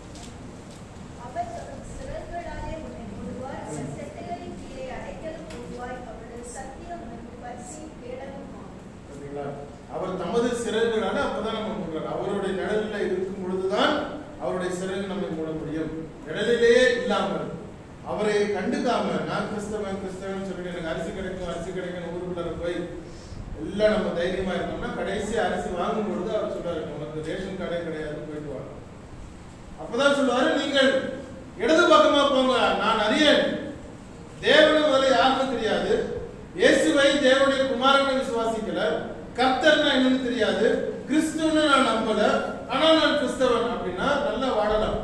அவர் தமது சிறகுகளாலே உன்னை மூடுவார் அவர் செட்டைகளின் கீழே அடைக்கலம் போடுவாய் அவருடைய சத்தியம் உனக்கு பரிசையும் கேடகமாகும் பார்த்தீங்களா? அவர் தமது சிறகுகளால அப்பதான் நம்ம மூடுறார் அவருடைய நிழலில் இருக்கும் பொழுதுதான் அவருடைய சிறகு நம்மை மூட முடியும் நிழலிலேயே இல்லாமல் அவரை கண்டுக்காம நான் கிறிஸ்தவன் கிறிஸ்தவன் சொல்லிட்டு எனக்கு அரிசி கிடைக்கும் அரிசி கிடைக்கும் ஊருக்குள்ள போய் எல்லாம் நம்ம தைரியமா இருக்கோம்னா கடைசி அரிசி வாங்கும் பொழுது அவர் சொல்றாரு உனக்கு ரேஷன் கடை கிடையாது போயிட்டு வாங்க அப்பதான் சொல்லுவாரு நீங்கள் இடது பக்கமா போங்க நான் அறியேன் தேவனும் முதல்ல யாருன்னு தெரியாது இயேசுவை தேவனுடைய குமாரனை விசுவாசிக்கல கர்த்தர்னா என்னன்னு தெரியாது கிறிஸ்துவன்னு நான் நம்பல ஆனா நான் கிறிஸ்தவன் அப்படின்னா நல்லா வாழலாம்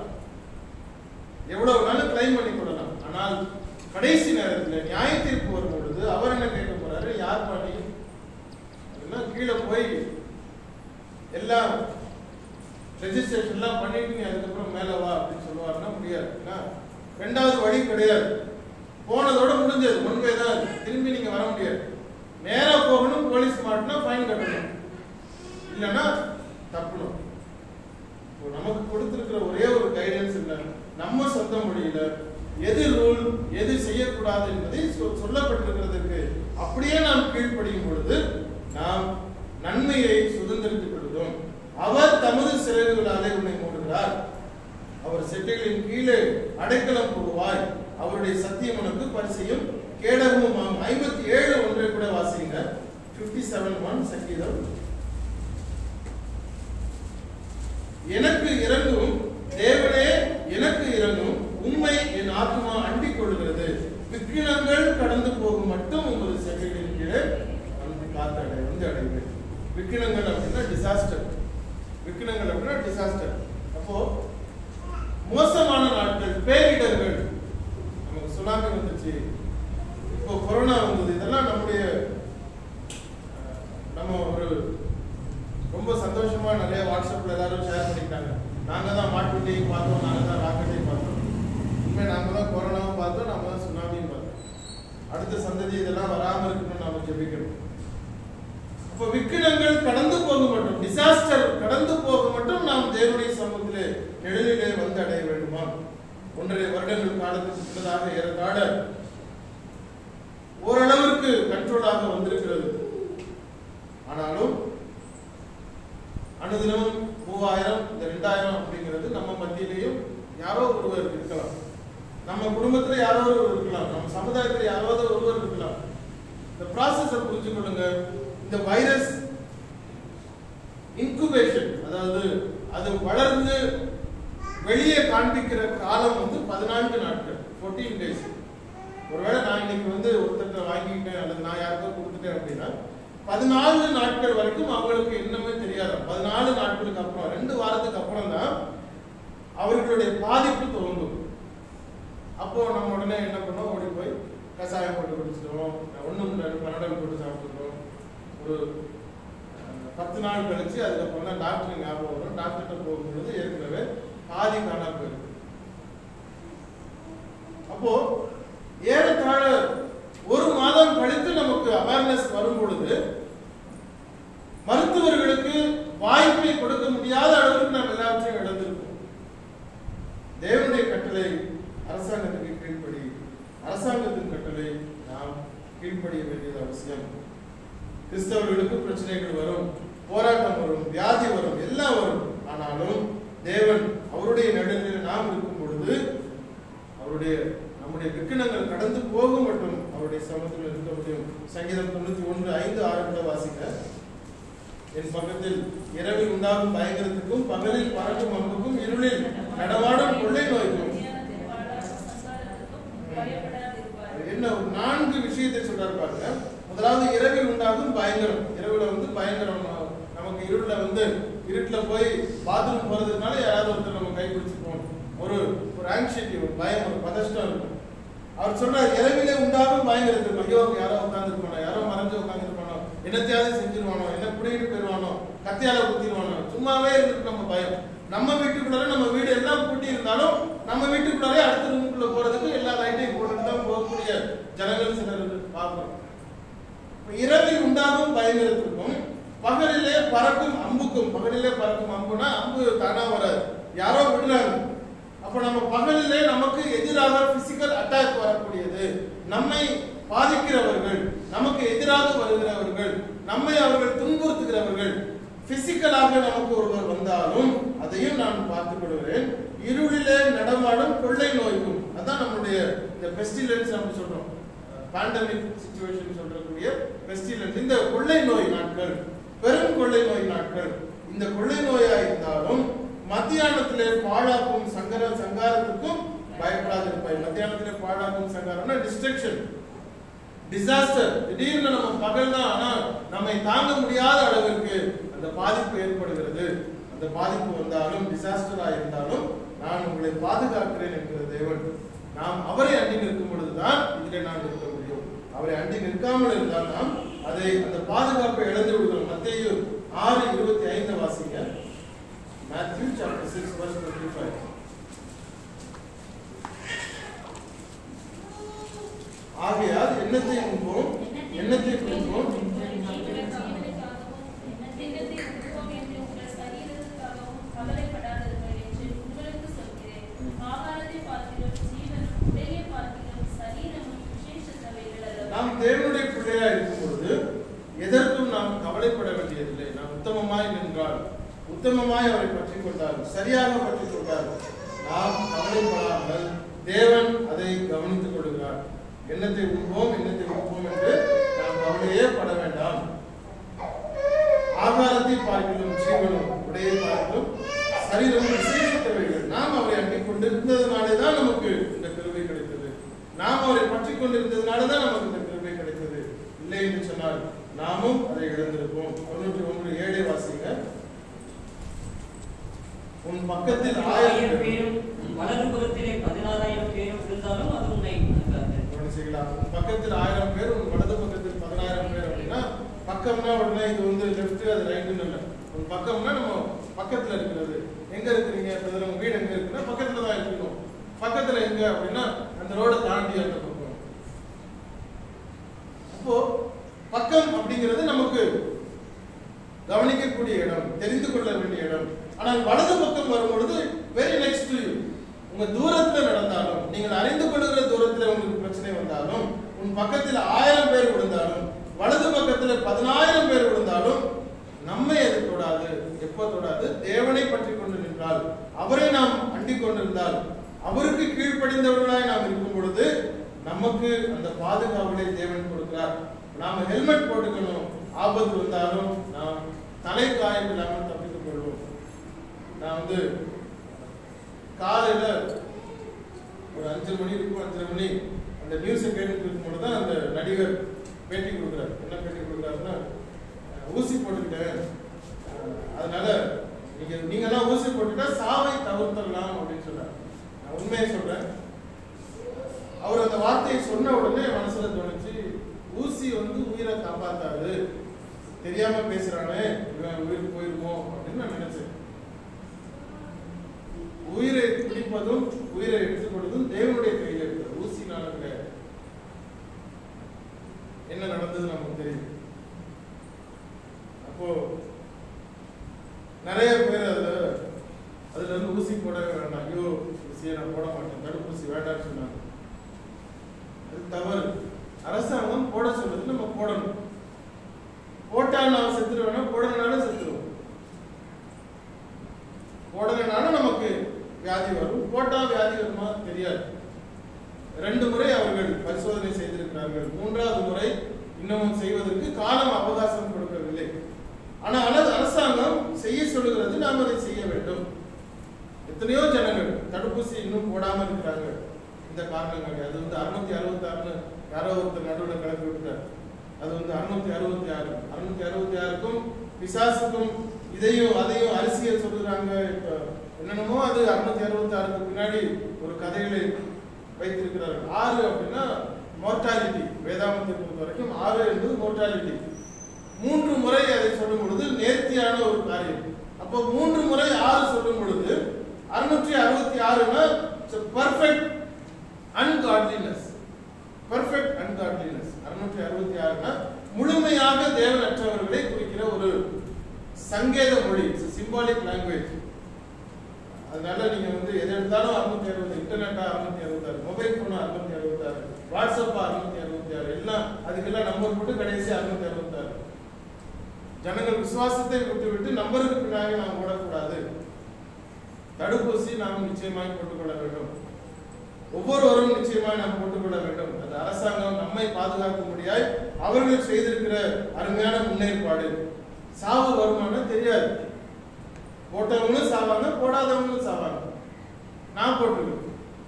எவ்வளவு நாளும் கிளைம் பண்ணி கொள்ளலாம் ஆனால் கடைசி நேரத்தில் நியாய தீர்ப்பு வரும் பொழுது அவர் என்ன கேட்க போறாரு யார் பாட்டி அப்படின்னா கீழே போய் எல்லாம் ரெஜிஸ்ட்ரேஷன் எல்லாம் பண்ணிட்டு நீ அதுக்கப்புறம் மேல வா அப்படின்னு சொல்லுவாருன்னா முடியாது ஏன்னா ரெண்டாவது வழி கிடையாது போனதோட முடிஞ்சது முன்பே தான் அது. திரும்பி நீங்க வர முடியாது நேரா போகணும் போலீஸ் மாட்டினா ஃபைன் கட்டணும் இல்லைன்னா தப்பணும் இப்போ நமக்கு கொடுத்திருக்கிற ஒரே ஒரு கைடன்ஸ் இல்லை நம்ம சொந்த மொழியில எது ரூல் எது செய்யக்கூடாது என்பதை சொ- சொல்லப்பட்டிருக்கிறதுக்கு அப்படியே நாம் கீழ்ப்படியும் பொழுது நாம் நன்மையை சுதந்திரித்துக் கொள்கிறோம் அவர் தமது சிறகுகளாலே உன்னை மூடுகிறார் அவர் செட்டைகளின் கீழே அடைக்கலம் போடுவாய் அவருடைய சத்தியம் உனக்கு பரிசையும் கேடகமும் ஐம்பத்தி ஏழு ஒன்றை கூட வாசிங்க 57 செவன் ஒன் சங்கீதம் எனக்கு இறங்கும் தேவனே எனக்கு இறங்கும் உண்மை என் ஆத்மா அண்டிக் கொள்கிறது விக்கினங்கள் கடந்து போகும் மட்டும் உமது செட்டைகளின் கீழே வந்து காத்தடை வந்து அடைவேன் விக்கினங்கள் அப்படின்னா டிசாஸ்டர் விக்கினங்கள் அப்படின்னா டிசாஸ்டர் அப்போ மோசமான நாட்கள் பேரிடர்கள் நமக்கு சுனாமி வந்துச்சு இப்போ கொரோனா வந்தது இதெல்லாம் நம்முடைய அஹ், நம்ம ஒரு ரொம்ப சந்தோஷமா நிறைய வாட்ஸ்அப்ல எல்லாரும் ஷேர் பண்ணிக்கிட்டாங்க நாங்க தான் மாட்டுவண்டியும் பார்த்தோம் நாங்க தான் ராக்கெட்டையும் பார்த்தோம் உண்மை நாம தான் கொரோனாவும் பார்த்தோம் நாம தான் சுனாமியும் பார்த்தோம் அடுத்த சந்ததி இதெல்லாம் வராம இருக்கணும்னு நாம ஜெபிக்கணும் அப்போ விக்கினங்கள் கடந்து போக மட்டும் டிசாஸ்டர் கடந்து போக மட்டும் நாம் தேவனுடைய சமூகத்திலே நிழலிலே வந்து அடைய வேண்டுமா ஒன்றரை வருடங்கள் காலத்துக்கு முன்னதாக ஏறத்தாழ ஓரளவிற்கு கண்ட்ரோலாக வந்திருக்கிறது ஆனாலும் அனுதினமும் மூவாயிரம் இந்த ரெண்டாயிரம் அப்படிங்கிறது நம்ம மத்தியிலையும் யாரோ ஒருவர் இருக்கலாம் நம்ம குடும்பத்துல யாரோ ஒருவர் இருக்கலாம் நம்ம சமுதாயத்துல யாராவது ஒருவர் இருக்கலாம் இந்த ப்ராசஸை புரிஞ்சு கொள்ளுங்க இந்த வைரஸ் இன்குபேஷன் அதாவது அது வளர்ந்து வெளியே காண்பிக்கிற காலம் வந்து பதினான்கு நாட்கள் 14 டேஸ் ஒருவேளை நான் இன்னைக்கு வந்து ஒருத்தர்கிட்ட வாங்கிக்கிட்டேன் அல்லது நான் யாருக்கோ கொடுத்துட்டேன் அப்படின்னா பதினாலு நாட்கள் வரைக்கும் அவங்களுக்கு என்னமே தெரியாது பதினாலு நாட்களுக்கு அப்புறம் ரெண்டு வாரத்துக்கு அப்புறம் தான் அவர்களுடைய பாதிப்பு துவங்கும் அப்போ நம்ம உடனே என்ன பண்ணோம் ஓடி போய் கஷாயம் போட்டு குடிச்சிடுவோம் ஒன்றும் பன்னெண்டு போட்டு சாப்பிட்டுருவோம் ஒரு அஹ், பத்து நாள் கழிச்சு அதுக்கப்புறம் தான் டாக்டர் ஞாபகம் வரும் டாக்டர்கிட்ட போகும்பொழுது ஏற்கனவே பாதி காணாம போயிருக்கு அப்போ ஏறத்தாழ ஒரு மாதம் கழித்து நமக்கு அவேர்னஸ் வரும் பொழுது மருத்துவர்களுக்கு வாய்ப்பை கொடுக்க முடியாத அளவுக்கு நாம் எல்லாவற்றையும் இழந்திருக்கோம் தேவனுடைய கட்டளை அரசாங்கத்துக்கு கீழ்ப்படி அரசாங்கத்தின் கட்டளை நாம் கீழ்ப்படிய வேண்டியது அவசியம் கிறிஸ்தவர்களுக்கு பிரச்சனைகள் வரும் போராட்டம் வரும் வியாதி வரும் எல்லாம் வரும் ஆனாலும் தேவன் அவருடைய நடுநிலையில் நாம் இருக்கும் பொழுது அவருடைய நம்முடைய விக்கினங்கள் கடந்து போக மட்டும் அவருடைய சமூகத்தில் இருக்க முடியும் சங்கீதம் தொண்ணூத்தி ஒன்று ஐந்து ஆறு கூட வாசிக்க என் பக்கத்தில் இரவில் உண்டாகும் பயங்கரத்துக்கும் பகலில் பறக்கும் அம்புக்கும் இருளில் நடமாடும் கொள்ளை நோய்க்கும் பயப்படாதிருப்பார்கள் என்ன ஒரு நான்கு விஷயத்தை சொல்றாரு பாருங்க முதலாவது இரவில் உண்டாகும் பயங்கரம் இரவுல வந்து பயங்கரம் ந- நமக்கு இருட்டுல வந்து இருட்டுல போய் பாத்ரூம் போறதுனால யாராவது ஒருத்தர் நம்ம கை பிடிச்சிருப்போம் ஒரு ஒரு ஆங்ஷியட்டி ஒரு பயம் ஒரு பதஷ்டம் இருக்கும் அவர் சொல்றாரு இரவிலே உண்டாகும் பயங்கரத்துக்கு ஐயோ யாரோ உட்காந்துருப்பானோ யாரோ மறைஞ்சு உட்காந்துருப்பானோ என்னத்தையாவது செஞ்சிருவானோ என்ன புடிங்கிட்டு போயிடுவானோ கத்தியால குத்திடுவானோ சும்மாவே இருந்துட்டு நம்ம பயம் நம்ம வீட்டுக்குள்ளார நம்ம வீடு எல்லாம் பூட்டி இருந்தாலும் நம்ம வீட்டுக்குள்ளாரே அடுத்த ரூமுக்குள்ள போறதுக்கு எல்லா லைட்டையும் போட்டுட்டு தான் போகக்கூடிய ஜனங்கள் சிலர் பார்க்கிறோம் இப்ப இரவில் உண்டாகும் பயங்கரத்துக்கும் பகலிலே பறக்கும் அம்புக்கும் பகலிலே பறக்கும் அம்புனா அம்பு தானா வராது யாரோ விடுறாங்க அப்ப நம்ம பகலிலே நமக்கு எதிராக பிசிக்கல் அட்டாக் வரக்கூடியது நம்மை பாதிக்கிறவர்கள் நமக்கு எதிராக வருகிறவர்கள் நம்மை அவர்கள் துன்புறுத்துகிறவர்கள் பிசிக்கலாக நமக்கு ஒருவர் வந்தாலும் அதையும் நான் பார்த்துக் கொள்கிறேன் இருளிலே நடமாடும் கொள்ளை நோய்க்கும் அதான் நம்மளுடைய இந்த பெஸ்டிலன்ஸ் நம்ம சொல்றோம் பேண்டமிக் சுச்சுவேஷன் சொல்லக்கூடிய பெஸ்டிலன்ஸ் இந்த கொள்ளை நோய் நாட்கள் பெரும் கொள்ளை நோய் நாட்கள் இந்த கொள்ளை நோயா இருந்தாலும் மத்தியானத்திலே பாழாக்கும் சங்கர சங்காரத்துக்கும் பயப்படாதிருப்பாய் மத்தியானத்திலே பாழாக்கும் சங்காரம்னா டிஸ்ட்ரக்ஷன் டிசாஸ்டர் திடீர்னு நம்ம பகல் தான் ஆனா நம்மை தாங்க முடியாத அளவிற்கு அந்த பாதிப்பு ஏற்படுகிறது அந்த பாதிப்பு வந்தாலும் டிசாஸ்டரா இருந்தாலும் நான் உங்களை பாதுகாக்கிறேன் என்கிற தேவன் நாம் அவரை அண்டி நிற்கும் பொழுதுதான் இதிலே நான் நிற்க முடியும் அவரை அண்டி நிற்காமல் இருந்தால் நாம் அதை அந்த பாதுகாப்பை இழந்து விடுகிறோம் மத்தேயு ஆறு இருபத்தி ஐந்து வாசிங்க மேத்யூ சாப்டர் சிக்ஸ் verse 25 ஆகையால் எண்ணத்தை உண்போம் எண்ணத்தை குடிப்போம் நாம் தேவனுடைய பிள்ளையா இருக்கும் பொழுது எதற்கும் நாம் கவலைப்பட வேண்டியதில்லை நாம் உத்தமமாய் நின்றால் உத்தமமாய் அவரை பற்றி கொண்டால் சரியாக பற்றி கொண்டால் நாம் கவலைப்படாமல் தேவன் அதை கவனித்துக் கொள்கிறார் எண்ணத்தை உண்போம் எண்ணத்தை உண்போம் என்று நாம் கவலையே பட வேண்டாம் ஆகாரத்தை பார்க்கலும் ஜீவனும் உடையை பார்க்கலும் சரீரம் விசேஷித்தவைகள் நாம் அவரை அண்டிக் கொண்டு இருந்ததுனாலே தான் நமக்கு இந்த கிருபை கிடைத்தது நாம் அவரை பற்றி கொண்டு இருந்ததுனால தான் நமக்கு இந்த கிருபை கிடைத்தது இல்லை என்று சொன்னால் நாமும் அதை இழந்திருப்போம் தொண்ணூற்றி ஒன்று ஏழை வாசிங்க உன் பக்கத்தில் ஆயிரம் ஆயிரம் பேர் பேரும் உன் வலது புறத்திலே பதினாறாயிரம் பேரும் இருந்தாலும் அது உன்னை அணுகாது ஒண்ணு செய்யலாம் உன் பக்கத்தில் ஆயிரம் பேர் உன் வலது பக்கத்தில் பதினாயிரம் பேர் அப்படின்னா பக்கம்னா உடனே இது வந்து லெஃப்ட் அது ரைட்டுன்னு இல்லை உன் பக்கம்னா நம்ம பக்கத்துல இருக்கிறது எங்க இருக்கிறீங்க இப்ப இதுல உங்க வீடு எங்க இருக்குன்னா பக்கத்துல தான் இருக்கணும் பக்கத்துல எங்க அப்படின்னா அந்த ரோட தாண்டி அந்த பக்கம் அப்போ பக்கம் அப்படிங்கிறது நமக்கு கவனிக்கக்கூடிய இடம் தெரிந்து கொள்ள வேண்டிய இடம் ஆனால் வலது பக்கம் வரும்பொழுது வெரி நெக்ஸ்ட் டு யூ உங்க தூரத்துல நடந்தாலும் நீங்கள் அறிந்து கொள்கிற தூரத்துல உங்களுக்கு பிரச்சனை வந்தாலும் உன் பக்கத்தில் ஆயிரம் பேர் விழுந்தாலும் வலது பக்கத்துல பதினாயிரம் பேர் விழுந்தாலும் நம்மை அது தொடாது எப்போ தொடாது தேவனை பற்றி கொண்டு நின்றால் அவரை நாம் அண்டிக் கொண்டிருந்தால் அவருக்கு கீழ்ப்படிந்தவர்களாய் நாம் இருக்கும் பொழுது நமக்கு அந்த பாதுகாவலை தேவன் கொடுக்கிறார் நாம ஹெல்மெட் போட்டுக்கணும் ஆபத்து வந்தாலும் நாம் தலை காயம் இல்லாமல் தப்பித்துக் கொள்வோம் நான் வந்து காலையில ஒரு அஞ்சு மணி இருக்கும் அஞ்சரை மணி அந்த நியூஸை கேட்டுட்டு இருக்கும்போது தான் அந்த நடிகர் பேட்டி கொடுக்குறாரு என்ன பேட்டி கொடுக்குறாருன்னா அஹ், ஊசி போட்டுக்கிட்டேன் அஹ், அதனால நீங்க நீங்கெல்லாம் ஊசி போட்டுட்டா சாவை தவிர்த்தரலாம் அப்படின்னு சொன்னார் நான் உண்மையை சொல்றேன் அவர் அந்த வார்த்தையை சொன்ன உடனே என் மனசுல தோணுச்சு ஊசி வந்து உயிரை காப்பாத்தாது தெரியாம பேசுறானே இவன் உயிருக்கு போயிருமோ அப்படின்னு நான் நினைச்சேன் உயிரை பிடிப்பதும் உயிரை எடுத்துக்கொள்வதும் தேவனுடைய கையில் இருக்கிறது ஊசினால கிடையாது என்ன நடந்தது நமக்கு தெரியும் அப்போ நிறைய பேர் அதுல அதுல இருந்து ஊசி போடவே வேண்டாம் ஐயோ ஊசியை நான் போட மாட்டேன் தடுப்பூசி வேண்டாம்னு சொன்னாங்க அது தவறு அரசாங்கம் போட சொல்றது நம்ம போடணும் போட்டா நான் செத்துருவேனா போடலனாலும் செத்துருவோம் போடலைனாலும் நமக்கு வியாதி வரும் போட்டா வியாதி வருமா தெரியாது ரெண்டு முறை அவர்கள் பரிசோதனை செய்திருக்கிறார்கள் மூன்றாவது முறை இன்னமும் செய்வதற்கு காலம் அவகாசம் கொடுக்கவில்லை ஆனால் அரசு- அரசாங்கம் செய்ய சொல்லுகிறது நாம் அதை செய்ய வேண்டும் எத்தனையோ ஜனங்கள் தடுப்பூசி இன்னும் போடாம இருக்கிறாங்க இந்த காரணங்காட்டி அது வந்து அறுநூத்தி அறுபத்தி ஆறுன்னு யாரோ ஒருத்தர் நடுவில் கிளப்பி விட்டார் அது வந்து அறுநூத்தி அறுபத்தி ஆறு அறுநூத்தி அறுபத்தி ஆறுக்கும் பிசாசுக்கும் இதையும் அதையும் அரிசியை சொல்லுறாங்க இப்ப என்னென்னமோ அது அறுநூத்தி அறுபத்தி ஆறுக்கு பின்னாடி ஒரு கதைகளை வைத்திருக்கிறார்கள் ஆறு அப்படின்னா மோர்டாலிட்டி வேதாந்தத்தை பொறுத்த வரைக்கும் ஆறு என்பது மோர்டாலிட்டி மூன்று முறை அதை சொல்லும் பொழுது நேர்த்தியான ஒரு காரியம் அப்போ மூன்று முறை ஆறு சொல்லும் பொழுது அறுநூற்றி அறுபத்தி ஆறுனா பர்ஃபெக்ட் அன்காட்லினஸ் பர்ஃபெக்ட் அன்காட்லினஸ் அறுநூற்றி அறுபத்தி ஆறுனா முழுமையாக தேவனற்றவர்களை குறிக்கிற ஒரு சங்கேத மொழி சிம்பாலிக் லாங்குவேஜ் அதனால நீங்க வந்து எது எடுத்தாலும் அறுநூத்தி அறுபது இன்டர்நெட்டா அறுநூத்தி அறுபத்தாறு மொபைல் போனா அறுநூத்தி அறுபத்தாறு வாட்ஸ்அப்பா அறுநூத்தி அறுபத்தி ஆறு எல்லாம் அதுக்கெல்லாம் நம்பர் போட்டு கடைசி அறுநூத்தி அறுபத்தாறு ஜனங்கள் விசுவாசத்தை விட்டு விட்டு நம்பருக்கு பின்னாடி நாம் ஓடக்கூடாது தடுப்பூசி நாம் நிச்சயமாய் போட்டுக்கொள்ள வேண்டும் ஒவ்வொருவரும் நிச்சயமாய் நாம் போட்டுக்கொள்ள வேண்டும் அந்த அரசாங்கம் நம்மை பாதுகாக்கும்படியாய் அவர்கள் செய்திருக்கிற அருமையான முன்னேற்பாடு சாவு வருமானு தெரியாது போட்டவங்களும் சாவாங்க போடாதவங்களும் சாவாங்க நான் போட்டுருக்கேன்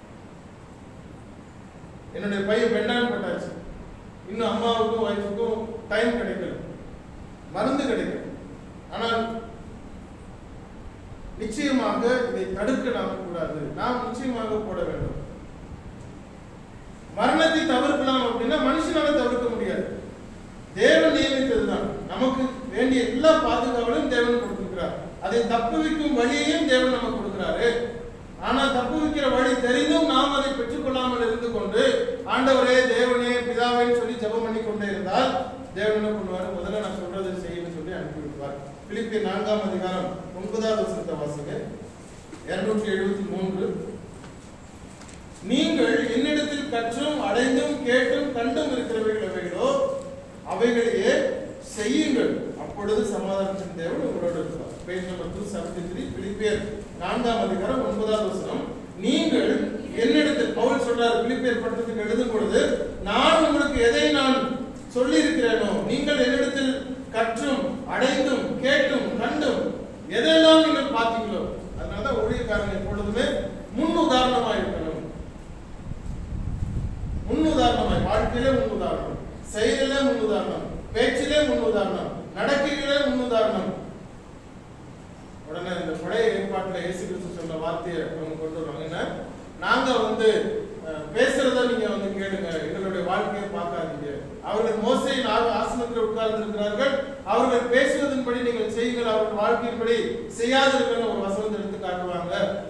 என்னுடைய பையன் பெண்ணான் போட்டாச்சு இன்னும் அம்மாவுக்கும் ஒய்ஃபுக்கும் டைம் கிடைக்கல மருந்து கிடைக்கும் ஆனால் நிச்சயமாக இதை தடுக்க நாம் கூடாது நாம் நிச்சயமாக போட வேண்டும் மரணத்தை தவிர்க்கலாம் அப்படின்னா மனுஷனால தவிர்க்க முடியாது தேவன் நியமித்ததுதான் நமக்கு வேண்டிய எல்லா பாதுகாவலும் தேவன் கொடுத்திருக்கிறார் அதை தப்புவிக்கும் வழியையும் தேவன் நமக்கு கொடுக்கிறாரு ஆனா தப்புவிக்கிற வழி தெரிந்தும் நாம் அதை பெற்றுக்கொள்ளாமல் இருந்து கொண்டு ஆண்டவரே தேவனே பிதாவேன்னு சொல்லி ஜெபம் பண்ணி கொண்டே இருந்தால் தேவன் என்ன பண்ணுவாரு முதல்ல நான் சொல்றதை செய்யணும்னு சொல்லி அனுப்பி விடுவார் பிலிப்பியர் நான்காம் அதிகாரம் ஒன்பதாவது வசனத்தை வாசிங்க இருநூற்றி எழுபத்தி மூன்று நீங்கள் என்னிடத்தில் கற்றும் அடைந்தும் கேட்டும் கண்டும் இருக்கிறவைகள் எவைகளோ அவைகளையே செய்யுங்கள் அப்பொழுது சமாதானத்தின் தேவன் உங்களோடு இருப்பார் page number two seventy three பிலிப்பியர் நான்காம் அதிகாரம் ஒன்பதாவது வசனம் நீங்கள் என்னிடத்தில் பவுல் சொல்றார் பிலிப்பியர் பட்டத்துக்கு எழுதும் பொழுது நான் உங்களுக்கு எதை நான் சொல்லி இருக்கிறேனோ நீங்கள் என்னிடத்தில் கற்றும் அடைந்தும் கேட்டும் கண்டும் எதையெல்லாம் நீங்கள் பார்த்தீங்களோ அதனாலதான் ஊழியக்காரங்க எப்பொழுதுமே முன் உதாரணமாக இருக்கணும் முன் உதாரணமாய் வாழ்க்கையிலே முன் உதாரணம் செயலிலே முன் உதாரணம் பேச்சிலே முன் உதாரணம் நடக்கையிலே முன் உதாரணம் உடனே இந்த பழைய ஏற்பாட்டுல இயேசு கிறிஸ்து சொன்ன வார்த்தையை அவங்க கொண்டு வருவாங்க என்ன நாங்க வந்து அஹ், பேசுறத நீங்க வந்து கேளுங்க எங்களுடைய வாழ்க்கையை பார்க்காதீங்க அவர்கள் மோசையின் ஆ- ஆசனத்தில் உட்கார்ந்து இருக்கிறார்கள் அவர்கள் பேசுவதன்படி நீங்கள் செய்யுங்கள் அவர்கள் வாழ்க்கையின்படி செய்யாதிருங்கன்னு ஒரு வசனத்தை எடுத்து காட்டுவாங்க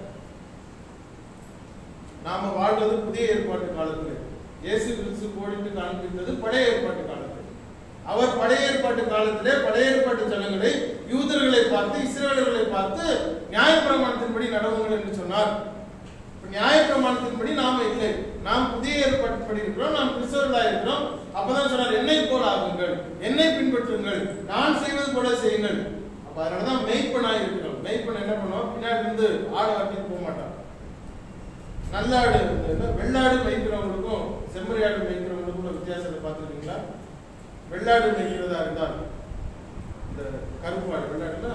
நாம வாழ்றது புதிய ஏற்பாட்டு காலத்துல இயேசு கிறிஸ்து கோடிட்டு காண்பித்தது பழைய ஏற்பாட்டு காலத்துல அவர் பழைய ஏற்பாட்டு காலத்திலே பழைய ஏற்பாட்டு ஜனங்களை யூதர்களை பார்த்து இஸ்ரேலர்களை பார்த்து நியாயப்பிரமாணத்தின்படி நடவுங்கள் என்று சொன்னார் இப்ப நியாயப்பிரமாணத்தின்படி நாம இல்லை நாம் புதிய ஏற்பாட்டுப்படி இருக்கிறோம் நாம் கிறிஸ்தவர்களாக இருக்கிறோம் அப்பதான் சொன்னார் என்னை போல ஆகுங்கள் என்னை பின்பற்றுங்கள் நான் செய்வது போல செய்யுங்கள் அப்ப அதனாலதான் மெய்ப்பனாய் இருக்கிறோம் மெய்ப்பன் என்ன பண்ணுவோம் பின்னாடி இருந்து ஆடு வாட்டிட்டு போக மாட்டான் நல்லாடு இந்த என்ன வெள்ளாடு மேய்க்கிறவங்களுக்கும் செம்மறியாடு மேய்க்கிறவங்களுக்கும் உள்ள வித்தியாசத்தை பார்த்துருக்கீங்களா வெள்ளாடு மேய்க்கிறதா இருந்தால் இந்த கருப்பு ஆடு வெள்ளாடுனா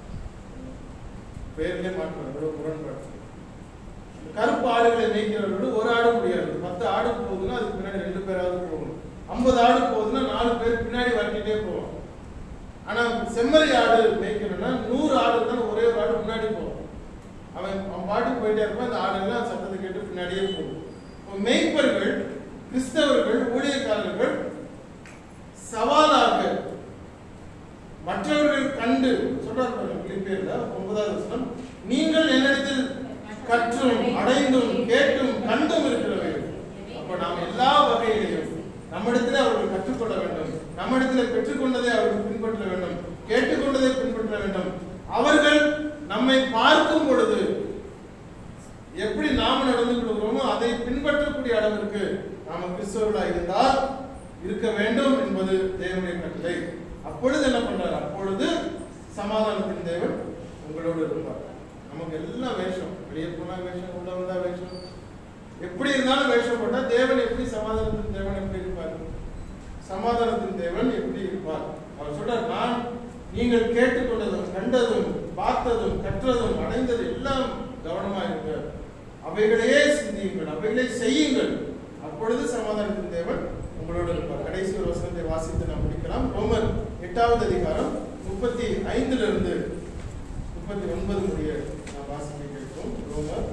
பேர்லயே மாற்றணும் எவ்வளவு முரண்பாடு இந்த கருப்பு ஆடுகளை மேய்க்கிறவர்கள் ஒரு ஆடு முடியாது பத்து ஆடு போகுதுன்னா அதுக்கு பின்னாடி ரெண்டு பேராவது போகணும் ஐம்பது ஆடு போகுதுன்னா நாலு பேர் பின்னாடி வரட்டிட்டே போவோம் ஆனா செம்மறி ஆடு மேய்க்கணும்னா நூறு ஆடு இருந்தாலும் ஒரே ஒரு ஆடு முன்னாடி போகும் அவன் அவன் பாட்டுக்கு போயிட்டே இருப்பான் அந்த ஆடெல்லாம் சத்தத்தை கேட்டு பின்னாடியே போகும் இப்போ மெய்ப்பர்கள் கிறிஸ்தவர்கள் ஊழியக்காரர்கள் சவாலாக மற்றவர்கள் கண்டு சொல்றாரு பாருங்க பிலிப்பியர்ல ஒன்பதாவது வசனம் நீங்கள் என்னிடத்தில் கற்றும் அடைந்தும் கேட்டும் கண்டும் இருக்கிறவர்கள் அப்ப நாம் எல்லா வகையிலையும் நம்மிடத்தில் அவர்கள் கற்றுக்கொள்ள வேண்டும் நம்மிடத்தில் பெற்றுக்கொண்டதை அவர்கள் பின்பற்ற வேண்டும் கேட்டுக்கொண்டதை பின்பற்ற வேண்டும் அவர்கள் நம்மை பார்க்கும் பொழுது எப்படி நாம நடந்து கொள்கிறோமோ அதை பின்பற்றக்கூடிய அளவிற்கு நாம கிறிஸ்தவர்களாக இருந்தால் இருக்க வேண்டும் என்பது தேவனுடைய கட்டளை அப்பொழுது என்ன பண்றாரு அப்பொழுது சமாதானத்தின் தேவன் உங்களோடு இருப்பார் நமக்கு எல்லாம் வேஷம் வெளியே போனா வேஷம் உள்ள வந்தா வேஷம் எப்படி இருந்தாலும் வேஷம் போட்டா தேவன் எப்படி சமாதானத்தின் தேவன் எப்படி இருப்பார் சமாதானத்தின் தேவன் எப்படி இருப்பார் அவர் சொல்றார் நான் நீங்கள் கேட்டுக்கொண்டதும் கண்டதும் பார்த்ததும் கற்றதும் அடைந்தது எல்லாம் கவனமா இருங்க அவைகளையே சிந்தியுங்கள் அவைகளை செய்யுங்கள் அப்பொழுது சமாதானத்தின் தேவன் உங்களோடு இருப்பார் கடைசி ஒரு வசனத்தை வாசித்து நாம் முடிக்கலாம் ரோமர் எட்டாவது அதிகாரம் முப்பத்தி ஐந்துல இருந்து முப்பத்தி ஒன்பது முடிய நாம் வாசிக்க கேட்போம் ரோமர்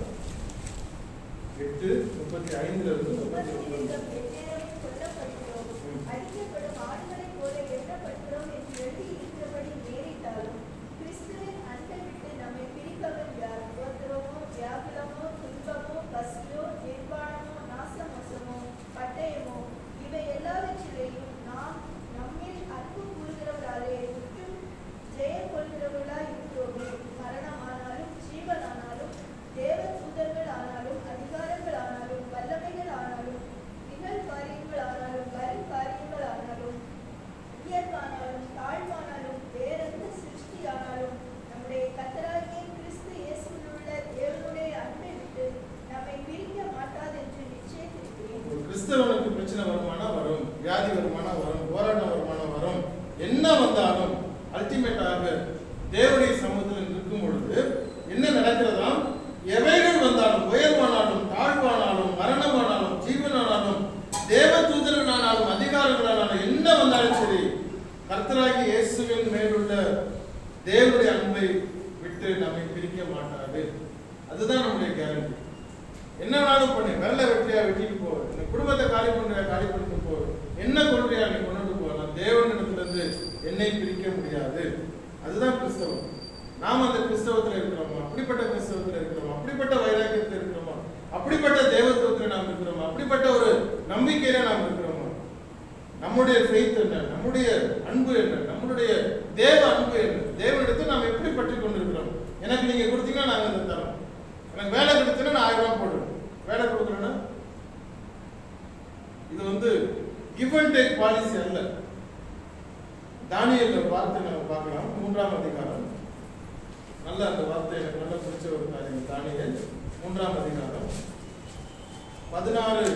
எட்டு முப்பத்தி ஐந்துல இருந்து முப்பத்தி ஒன்பது உபதேசம் எந்நேரமும் சொல்லப்படுகிறோம். அடிக்கப்படும் ஆடுகளைப் போல எண்ணப்படுகிறோம் என்று எழுதியிருக்கிறபடி நேரிட்டாலும், கிறிஸ்துவின் அன்பை விட்டு நம்மை பிரிப்பவர் யார்? உபத்திரவமோ, வியாகுலமோ, துன்பமோ, பசியோ, நிர்வாணமோ, நாசமோசமோ, பட்டயமோ, இவை எல்லாவற்றிலேயும் நாம் நம்மில் அன்பு கூறுகிறவராலே முற்றும் ஜெயம் கொள்கிறவர்களாய் இருக்கிறோமே. மரணமானாலும் ஜீவனானாலும் தேவ தூதர்கள் ஆனாலும் அதிகாரங்கள் ஆனாலும் வல்லமைகள் ஆனாலும் நிகழ் காரியங்கள் ஆனாலும் வரும் காரியங்கள் ஆனாலும் உயர்வானாலும் தாழ்வானாலும் வேறெந்த சிருஷ்டி ஆனாலும் நம்முடைய கத்தராகிய கிறிஸ்து இயேசுவில் உள்ள தேவனுடைய அன்பை விட்டு நம்மை பிரிக்க மாட்டாது என்று நிச்சயித்திருக்கிறேன் ஒரு கிறிஸ்தவனுக்கு பிரச்சனை வருமானா வரும் வியாதி வருமானா வரும் போராட்டம் வருமானா வரும் என்ன வந்தாலும் அல்டிமேட்டாக தேவனுடைய சமூகத்தில் இருக்கும் பொழுது என்ன நடக்கிறதாம் எவைகள் வந்தாலும் உயர்வானாலும் தாழ்வானாலும் மரணமானாலும் ஜீவனானாலும் தேவ தூதர்களானாலும் அதிகாரங்களானாலும் என்ன வந்தாலும் சரி கர்த்தராகி இயேசுவின் மேலுள்ள தேவனுடைய அன்பை விட்டு நம்மை பிரிக்க மாட்டாது அதுதான் நம்முடைய கேரண்டி என்ன வேணாலும் பண்ணு விரல வெட்டியா வெட்டிட்டு போ இந்த குடும்பத்தை காலி பண்றியா காலி பண்ணிட்டு போ என்ன கொள்றியா நீ கொண்டுட்டு போ நான் தேவனிடத்துல இருந்து என்னை பிரிக்க முடியாது அதுதான் கிறிஸ்தவம் நாம் அந்த கிறிஸ்தவத்துல இருக்கிறோமா அப்படிப்பட்ட கிறிஸ்தவத்துல இருக்கிறோமா அப்படிப்பட்ட வைராக்கியத்துல இருக்கிறோமா அப்படிப்பட்ட தேவத்துவத்துல நாம் இருக்கிறோமா அப்படிப்பட்ட ஒரு நம்பிக்கையில நாம் இருக்கிறோமா நம்முடைய ஃபெய்த் என்ன நம்முடைய அன்பு என்ன நம்மளுடைய தேவ அன்பு என்ன தேவனிடத்தில் நாம் எப்படி பற்றி கொண்டிருக்கிறோம் எனக்கு நீங்க கொடுத்தீங்கன்னா நாங்க அதை தரோம் எனக்கு வேலை கொடுத்தீங்கன்னா நான் ஆயிரம் ரூபாய் போடுவேன் வேலை கொடுக்குறேன்னா இது வந்து கிவ் அண்ட் டேக் பாலிசி அல்ல தானியல்ல வார்த்தை நம்ம பார்க்கலாம் மூன்றாம் அதிகாரம் நல்ல அந்த வார்த்தை எனக்கு நல்ல பிடிச்ச ஒரு காரியம் தானியல் மூன்றாம் அதிகாரம் பதினாறு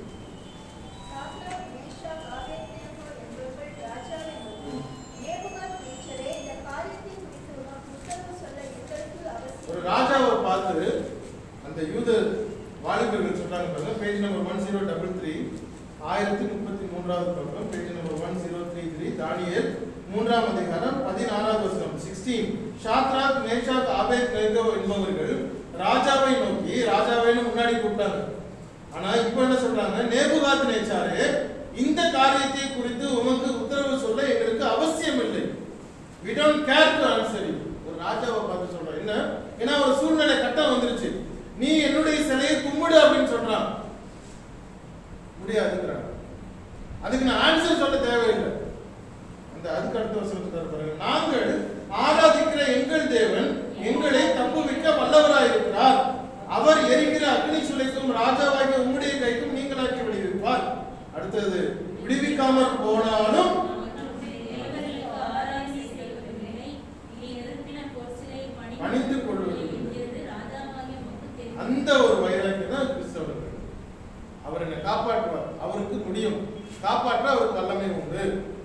சாத்ராக், மேஷாக், ஆபேத்நேகோ என்பவர்கள் ராஜாவை நோக்கி, நேபுகாத்நேச்சரே, இந்த காரியத்தை குறித்து உமக்கு உத்தரவு சொல்ல எங்களுக்கு ஒரு அவசியம் ராஜாவை பார்த்து அந்த யூத வாலிபர்கள் சொல்றாங்க பாருங்க page number one zero double three ஆயிரத்தி முப்பத்தி மூன்றாவது பக்கம் page number one zero three three தானியல் மூன்றாம் அதிகாரம் பதினாறாவது வசனம் sixteen Shadrach Meshach Abednego என்பவர்கள் ராஜாவை நோக்கி ராஜாவைன்னு முன்னாடி கூப்பிட்டாங்க ஆனா இப்போ என்ன சொல்றாங்க நேபுகாத் நேச்சாரே இந்த காரியத்தை குறித்து உமக்கு உத்தரவு சொல்ல எங்களுக்கு அவசியம் இல்லை we don't care to answer you ஒரு ராஜாவை பார்த்து சொல்றோம் என்ன ஏன்னா ஒரு சூழ்நிலை கட்டம் வந்துருச்சு நீ என்னுடைய சிலையை கும்பிடு அப்படின்னு சொல்றான் முடியாதுங்கிறாங்க அதுக்கு நான் ஆன்சர் சொல்ல தேவையில்லை அந்த அதுக்கு அடுத்த வசனத்துக்கு பாருங்க நாங்கள் ஆராதிக்கிற எங்கள் தேவன் எங்களை தப்புவிக்க வல்லவராயிருக்கிறார் அவர் எரிகிற அக்னி சுளைக்கும் ராஜாவாகிய உம்முடைய கைக்கும் நீங்களாக்கி விடுவிப்பார் அடுத்தது விடுவிக்காமற் போனாலும் தேவர்களுக்கு ஆராய்ச்சி செய்வதில்லை. நீ நிறுத்தின பொற்சிலை பணிந்து பணிந்துக் கொள்வதில்லை. என்கிறது ராஜாவாகிய உமக்கு தெரியும். அந்த ஒரு வைராக்கியம் தான் கிறிஸ்தவர்கள் அவர் என்னை காப்பாற்றுவார் அவருக்கு முடியும் காப்பாற்ற அவருக்கு வல்லமை உண்டு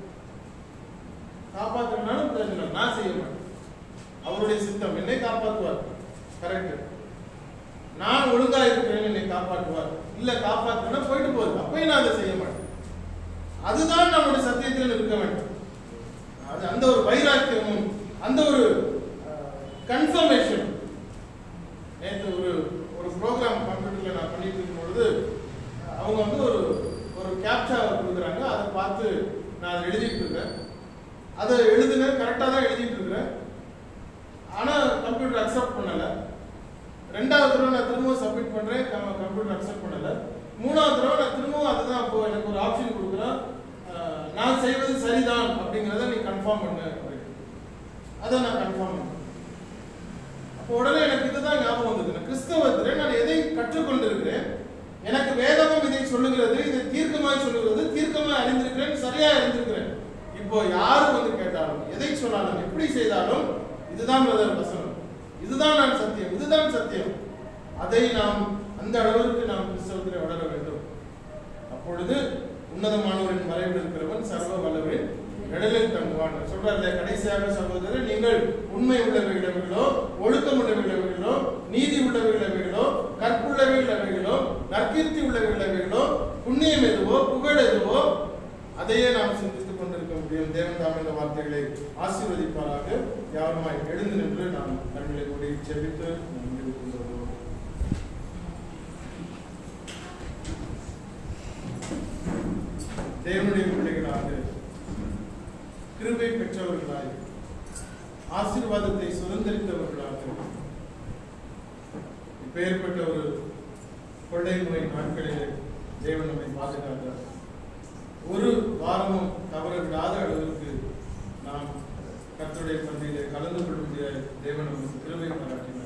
காப்பாற்றனாலும் பிரயோஜனம் நான் செய்ய மாட்டேன் அவருடைய சித்தம் என்னை காப்பாற்றுவார் கரெக்ட் நான் ஒழுங்கா இருக்கிறேன் என்னை காப்பாற்றுவார் இல்ல காப்பாற்றுனா போயிட்டு போகுது அப்பயும் நான் அதை செய்ய மாட்டேன் அதுதான் நம்முடைய சத்தியத்தில் இருக்க வேண்டும் அது அந்த ஒரு வைராக்கியமும் அந்த ஒரு கன்ஃபர்மேஷன் நேற்று ஒரு ஒரு ப்ரோக்ராம் கம்ப்யூட்டரில் நான் பண்ணிட்டு இருக்கும் பொழுது அவங்க வந்து ஒரு ஒரு கேப்சா கொடுக்குறாங்க அதை பார்த்து நான் அதை எழுதிட்டு இருக்கேன் அதை எழுதுனேன் கரெக்டாக தான் எழுதிட்டு இருக்கிறேன் ஆனால் கம்ப்யூட்டர் அக்செப்ட் பண்ணலை ரெண்டாவது தடவை நான் திரும்பவும் சப்மிட் பண்ணுறேன் கம்ப்யூட்டர் அக்செப்ட் பண்ணலை மூணாவது தடவை நான் திரும்பவும் அதுதான் அப்போ எனக்கு ஒரு ஆப்ஷன் கொடுக்குறேன் அஹ், நான் செய்வது சரிதான் அப்படிங்கிறத நீ கன்ஃபார்ம் பண்ணு அப்படின்னு அதை நான் கன்ஃபார்ம் பண்ணேன் அப்போ உடனே எனக்கு இதுதான் ஞாபகம் வந்தது நான் கிறிஸ்தவத்தில் நான் எதை கற்றுக்கொண்டிருக்கிறேன் எனக்கு வேதமும் இதை சொல்லுகிறது இதை தீர்க்கமாய் சொல்லுகிறது தீர்க்கமாய் அறிந்திருக்கிறேன் சரியா அறிந்திருக்கிறேன் இப்போ யாரு வந்து கேட்டாலும் எதை சொன்னாலும் எப்படி செய்தாலும் இதுதான் பிரதர் வசனம் இதுதான் நான் சத்தியம் இதுதான் சத்தியம் அதை நாம் அந்த அளவிற்கு நாம் கிறிஸ்தவத்தில் வளர வேண்டும் அப்பொழுது உன்னதமானவரின் மறைவில் இருக்கிறவன் சர்வ வல்லவரின் நிழலில் தங்குவான் சொல்றாரு கடைசியாக சகோதரர் நீங்கள் உண்மை உள்ளவர்களோ ஒழுக்கம் உள்ளவர்களோ நீதி உள்ளவைகள் எவைகளோ கற்புள்ளவைகள் எவைகளோ நற்கீர்த்தி உள்ளவைகள் எவைகளோ புண்ணியம் எதுவோ புகழ் எதுவோ அதையே நாம் சிந்தித்துக் கொண்டிருக்க முடியும் தேவன் தாம் இந்த வார்த்தைகளை ஆசீர்வதிப்பாராக யாருமாய் எழுந்து நின்று நாம் கண்களை கூடி செபித்து நாம் முடிவு கொண்டு வருவோம் தேவனுடைய பிள்ளைகளாக கிருபை பெற்றவர்களாய் ஆசீர்வாதத்தை சுதந்திரித்தவர்களாக இப்பேற்பட்ட ஒரு கொள்ளை நோய் நாட்களிலே தேவன் நம்மை பாதுகாத்தார் ஒரு வாரமும் தவற விடாத அளவிற்கு நாம் கர்த்தருடைய பந்தியிலே கலந்து கொள்ளும்படியாக தேவன் நமக்கு கிருபை பாராட்டினார்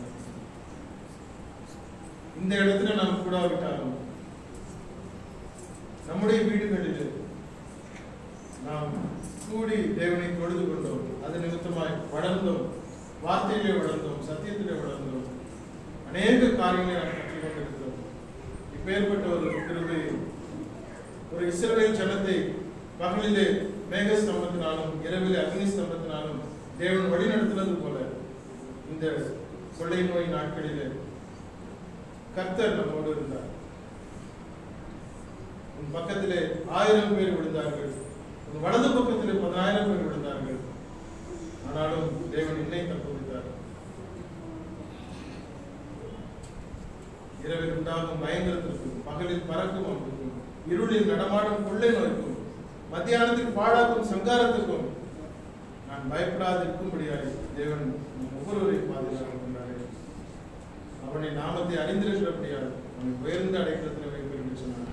இந்த இடத்துல நாம் கூடாவிட்டாலும் நம்முடைய வீடுகளில் நாம் கூடி தேவனை தொழுது கொண்டோம் அது நிமித்தமாய் வளர்ந்தோம் வார்த்தையிலே வளர்ந்தோம் சத்தியத்திலே வளர்ந்தோம் அநேக காரியங்களை நாம் கற்றுக்கொண்டிருக்கிறோம் இப்பேற்பட்ட ஒரு கிருபை ஒரு இஸ்ரவேல் ஜனத்தை பகலிலே மேக ஸ்தம்பத்தினாலும் இரவிலே அக்னி ஸ்தம்பத்தினாலும் தேவன் வழி நடத்தினது போல இந்த கொள்ளை நோய் நாட்களிலே கர்த்தர் நம்மோடு இருந்தார் உன் பக்கத்திலே ஆயிரம் பேர் விழுந்தார்கள் உன் வலது பக்கத்திலே பதினாயிரம் பேர் விழுந்தார்கள் ஆனாலும் தேவன் என்னை தப்புவித்தார் இரவில் உண்டாகும் பயங்கரத்திற்கும் பகலில் பறக்கும் அம்புக்கும் இருளில் நடமாடும் கொள்ளை நோய்க்கும் மத்தியானத்தில் பாழாக்கும் சங்காரத்துக்கும் நான் பயப்படாது இருக்கும்படியாய் தேவன் நம் ஒவ்வொருவரையும் பாதுகாத்துக் கொண்டாரே அவனை நாமத்தை அறிந்திருக்கிறபடியால் அவனை உயர்ந்த அடைக்கலத்தில் வைப்பேன் என்று சொன்னார்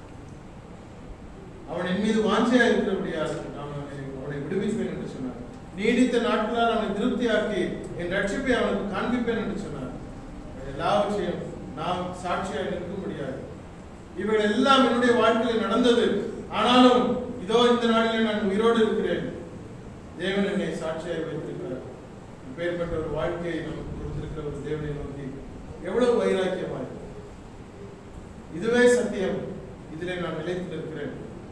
அவன் என் மீது வாஞ்சையா இருக்கிறபடியால் நான் அவனை அவனை விடுவிப்பேன் என்று சொன்னார் நீடித்த நாட்களால் அவனை திருப்தியாக்கி என் ரட்சிப்பை அவனுக்கு காண்பிப்பேன் என்று சொன்னார் இவை எல்லாவற்றையும் நாம் சாட்சியாக நிற்க முடியாது இவைகள் எல்லாம் என்னுடைய வாழ்க்கையில் நடந்தது ஆனாலும் இதோ இந்த நாளிலே நான் உயிரோடு இருக்கிறேன் தேவன் என்னை சாட்சியாக வைத்திருக்கிறார் இப்பேற்பட்ட ஒரு வாழ்க்கையை நமக்கு கொடுத்திருக்கிற ஒரு தேவனை நோக்கி எவ்வளவு வைராக்கியமாய் இதுவே சத்தியம் இதிலே நான் நிலைத்து நிற்கிறேன்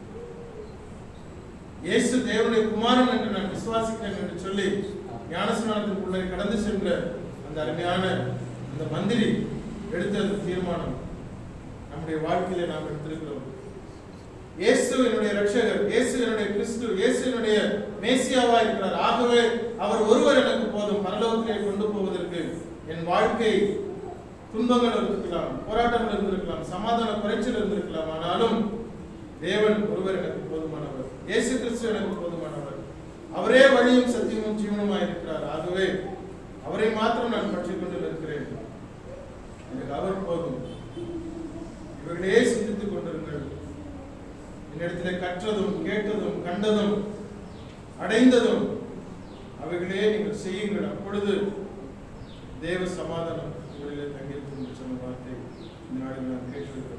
இயேசு தேவனுடைய குமாரன் என்று நான் விசுவாசிக்கிறேன் என்று சொல்லி ஞானஸ்நானத்திற்குள்ளே கடந்து சென்ற அந்த அருமையான அந்த மந்திரி எடுத்த அந்த தீர்மானம் நம்முடைய வாழ்க்கையிலே நாம் எடுத்திருக்கிறோம் இயேசு என்னுடைய ரட்சகர் இயேசு என்னுடைய கிறிஸ்து இயேசு என்னுடைய மேசியாவா இருக்கிறார் ஆகவே அவர் ஒருவர் எனக்கு போதும் பரலோகத்திலே கொண்டு போவதற்கு என் வாழ்க்கை துன்பங்கள் இருந்திருக்கலாம் போராட்டங்கள் இருந்திருக்கலாம் சமாதான குறைச்சல் இருந்திருக்கலாம் ஆனாலும் தேவன் ஒருவர் எனக்கு போதுமானவர் இயேசு கிறிஸ்து எனக்கு போதுமானவர் அவரே வழியும் சத்தியமும் ஜீவனுமாய் இருக்கிறார் ஆகவே அவரை மாத்திரம் நான் பற்றிக் கொண்டு நிற்கிறேன் எனக்கு அவர் போதும் இவர்களே சிந்தித்துக் கொண்டிருங்கள் என்னிடத்திலே கற்றதும் கேட்டதும் கண்டதும் அடைந்ததும் அவைகளே நீங்கள் செய்யுங்கள் அப்பொழுது தேவ சமாதானம் உங்களிலே தங்கியிருக்கும் என்று சொன்ன வார்த்தை இந்த நாளில் நான் கேட்டிருக்கிறேன்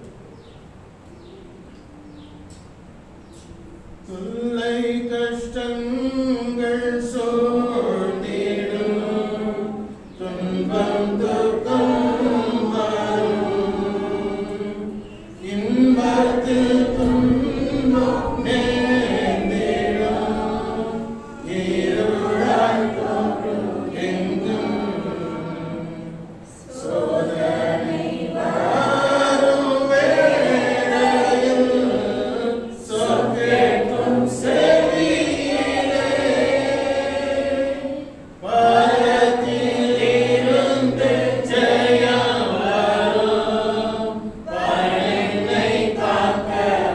தொல்லை கஷ்டங்கள் சோர்ந்திடும் துன்பம் துக்கம் வரும் இன்பத்தில் துன்பம் நேர்ந்திடும் இருளாய் தோன்றும் எங்கும் சோதனை வரும் வேளையில் சொற்கேட்கும் செவியிலே பரத்தில் இருந்து ஜெயம் வரும் பரனை காக்க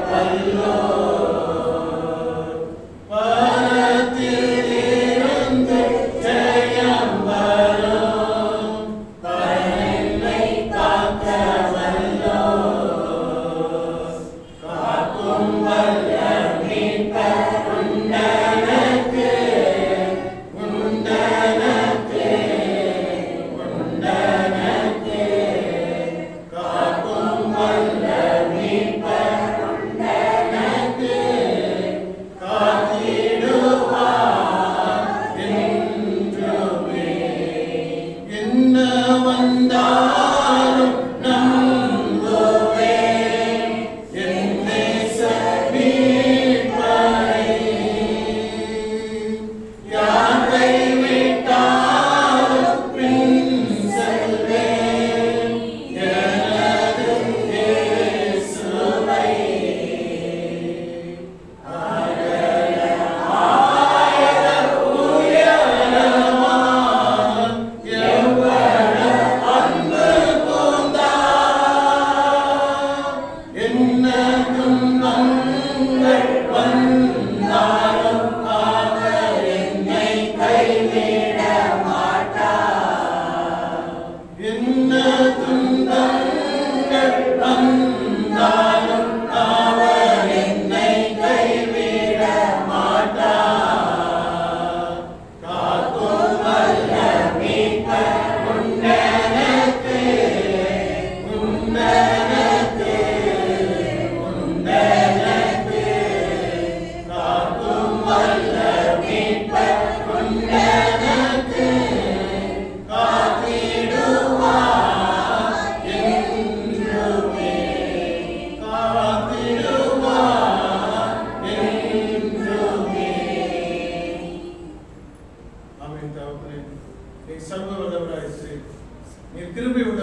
நீர் சர்வ வல்லவராய் இருக்கிறீர் நீர் கிருபை உள்ள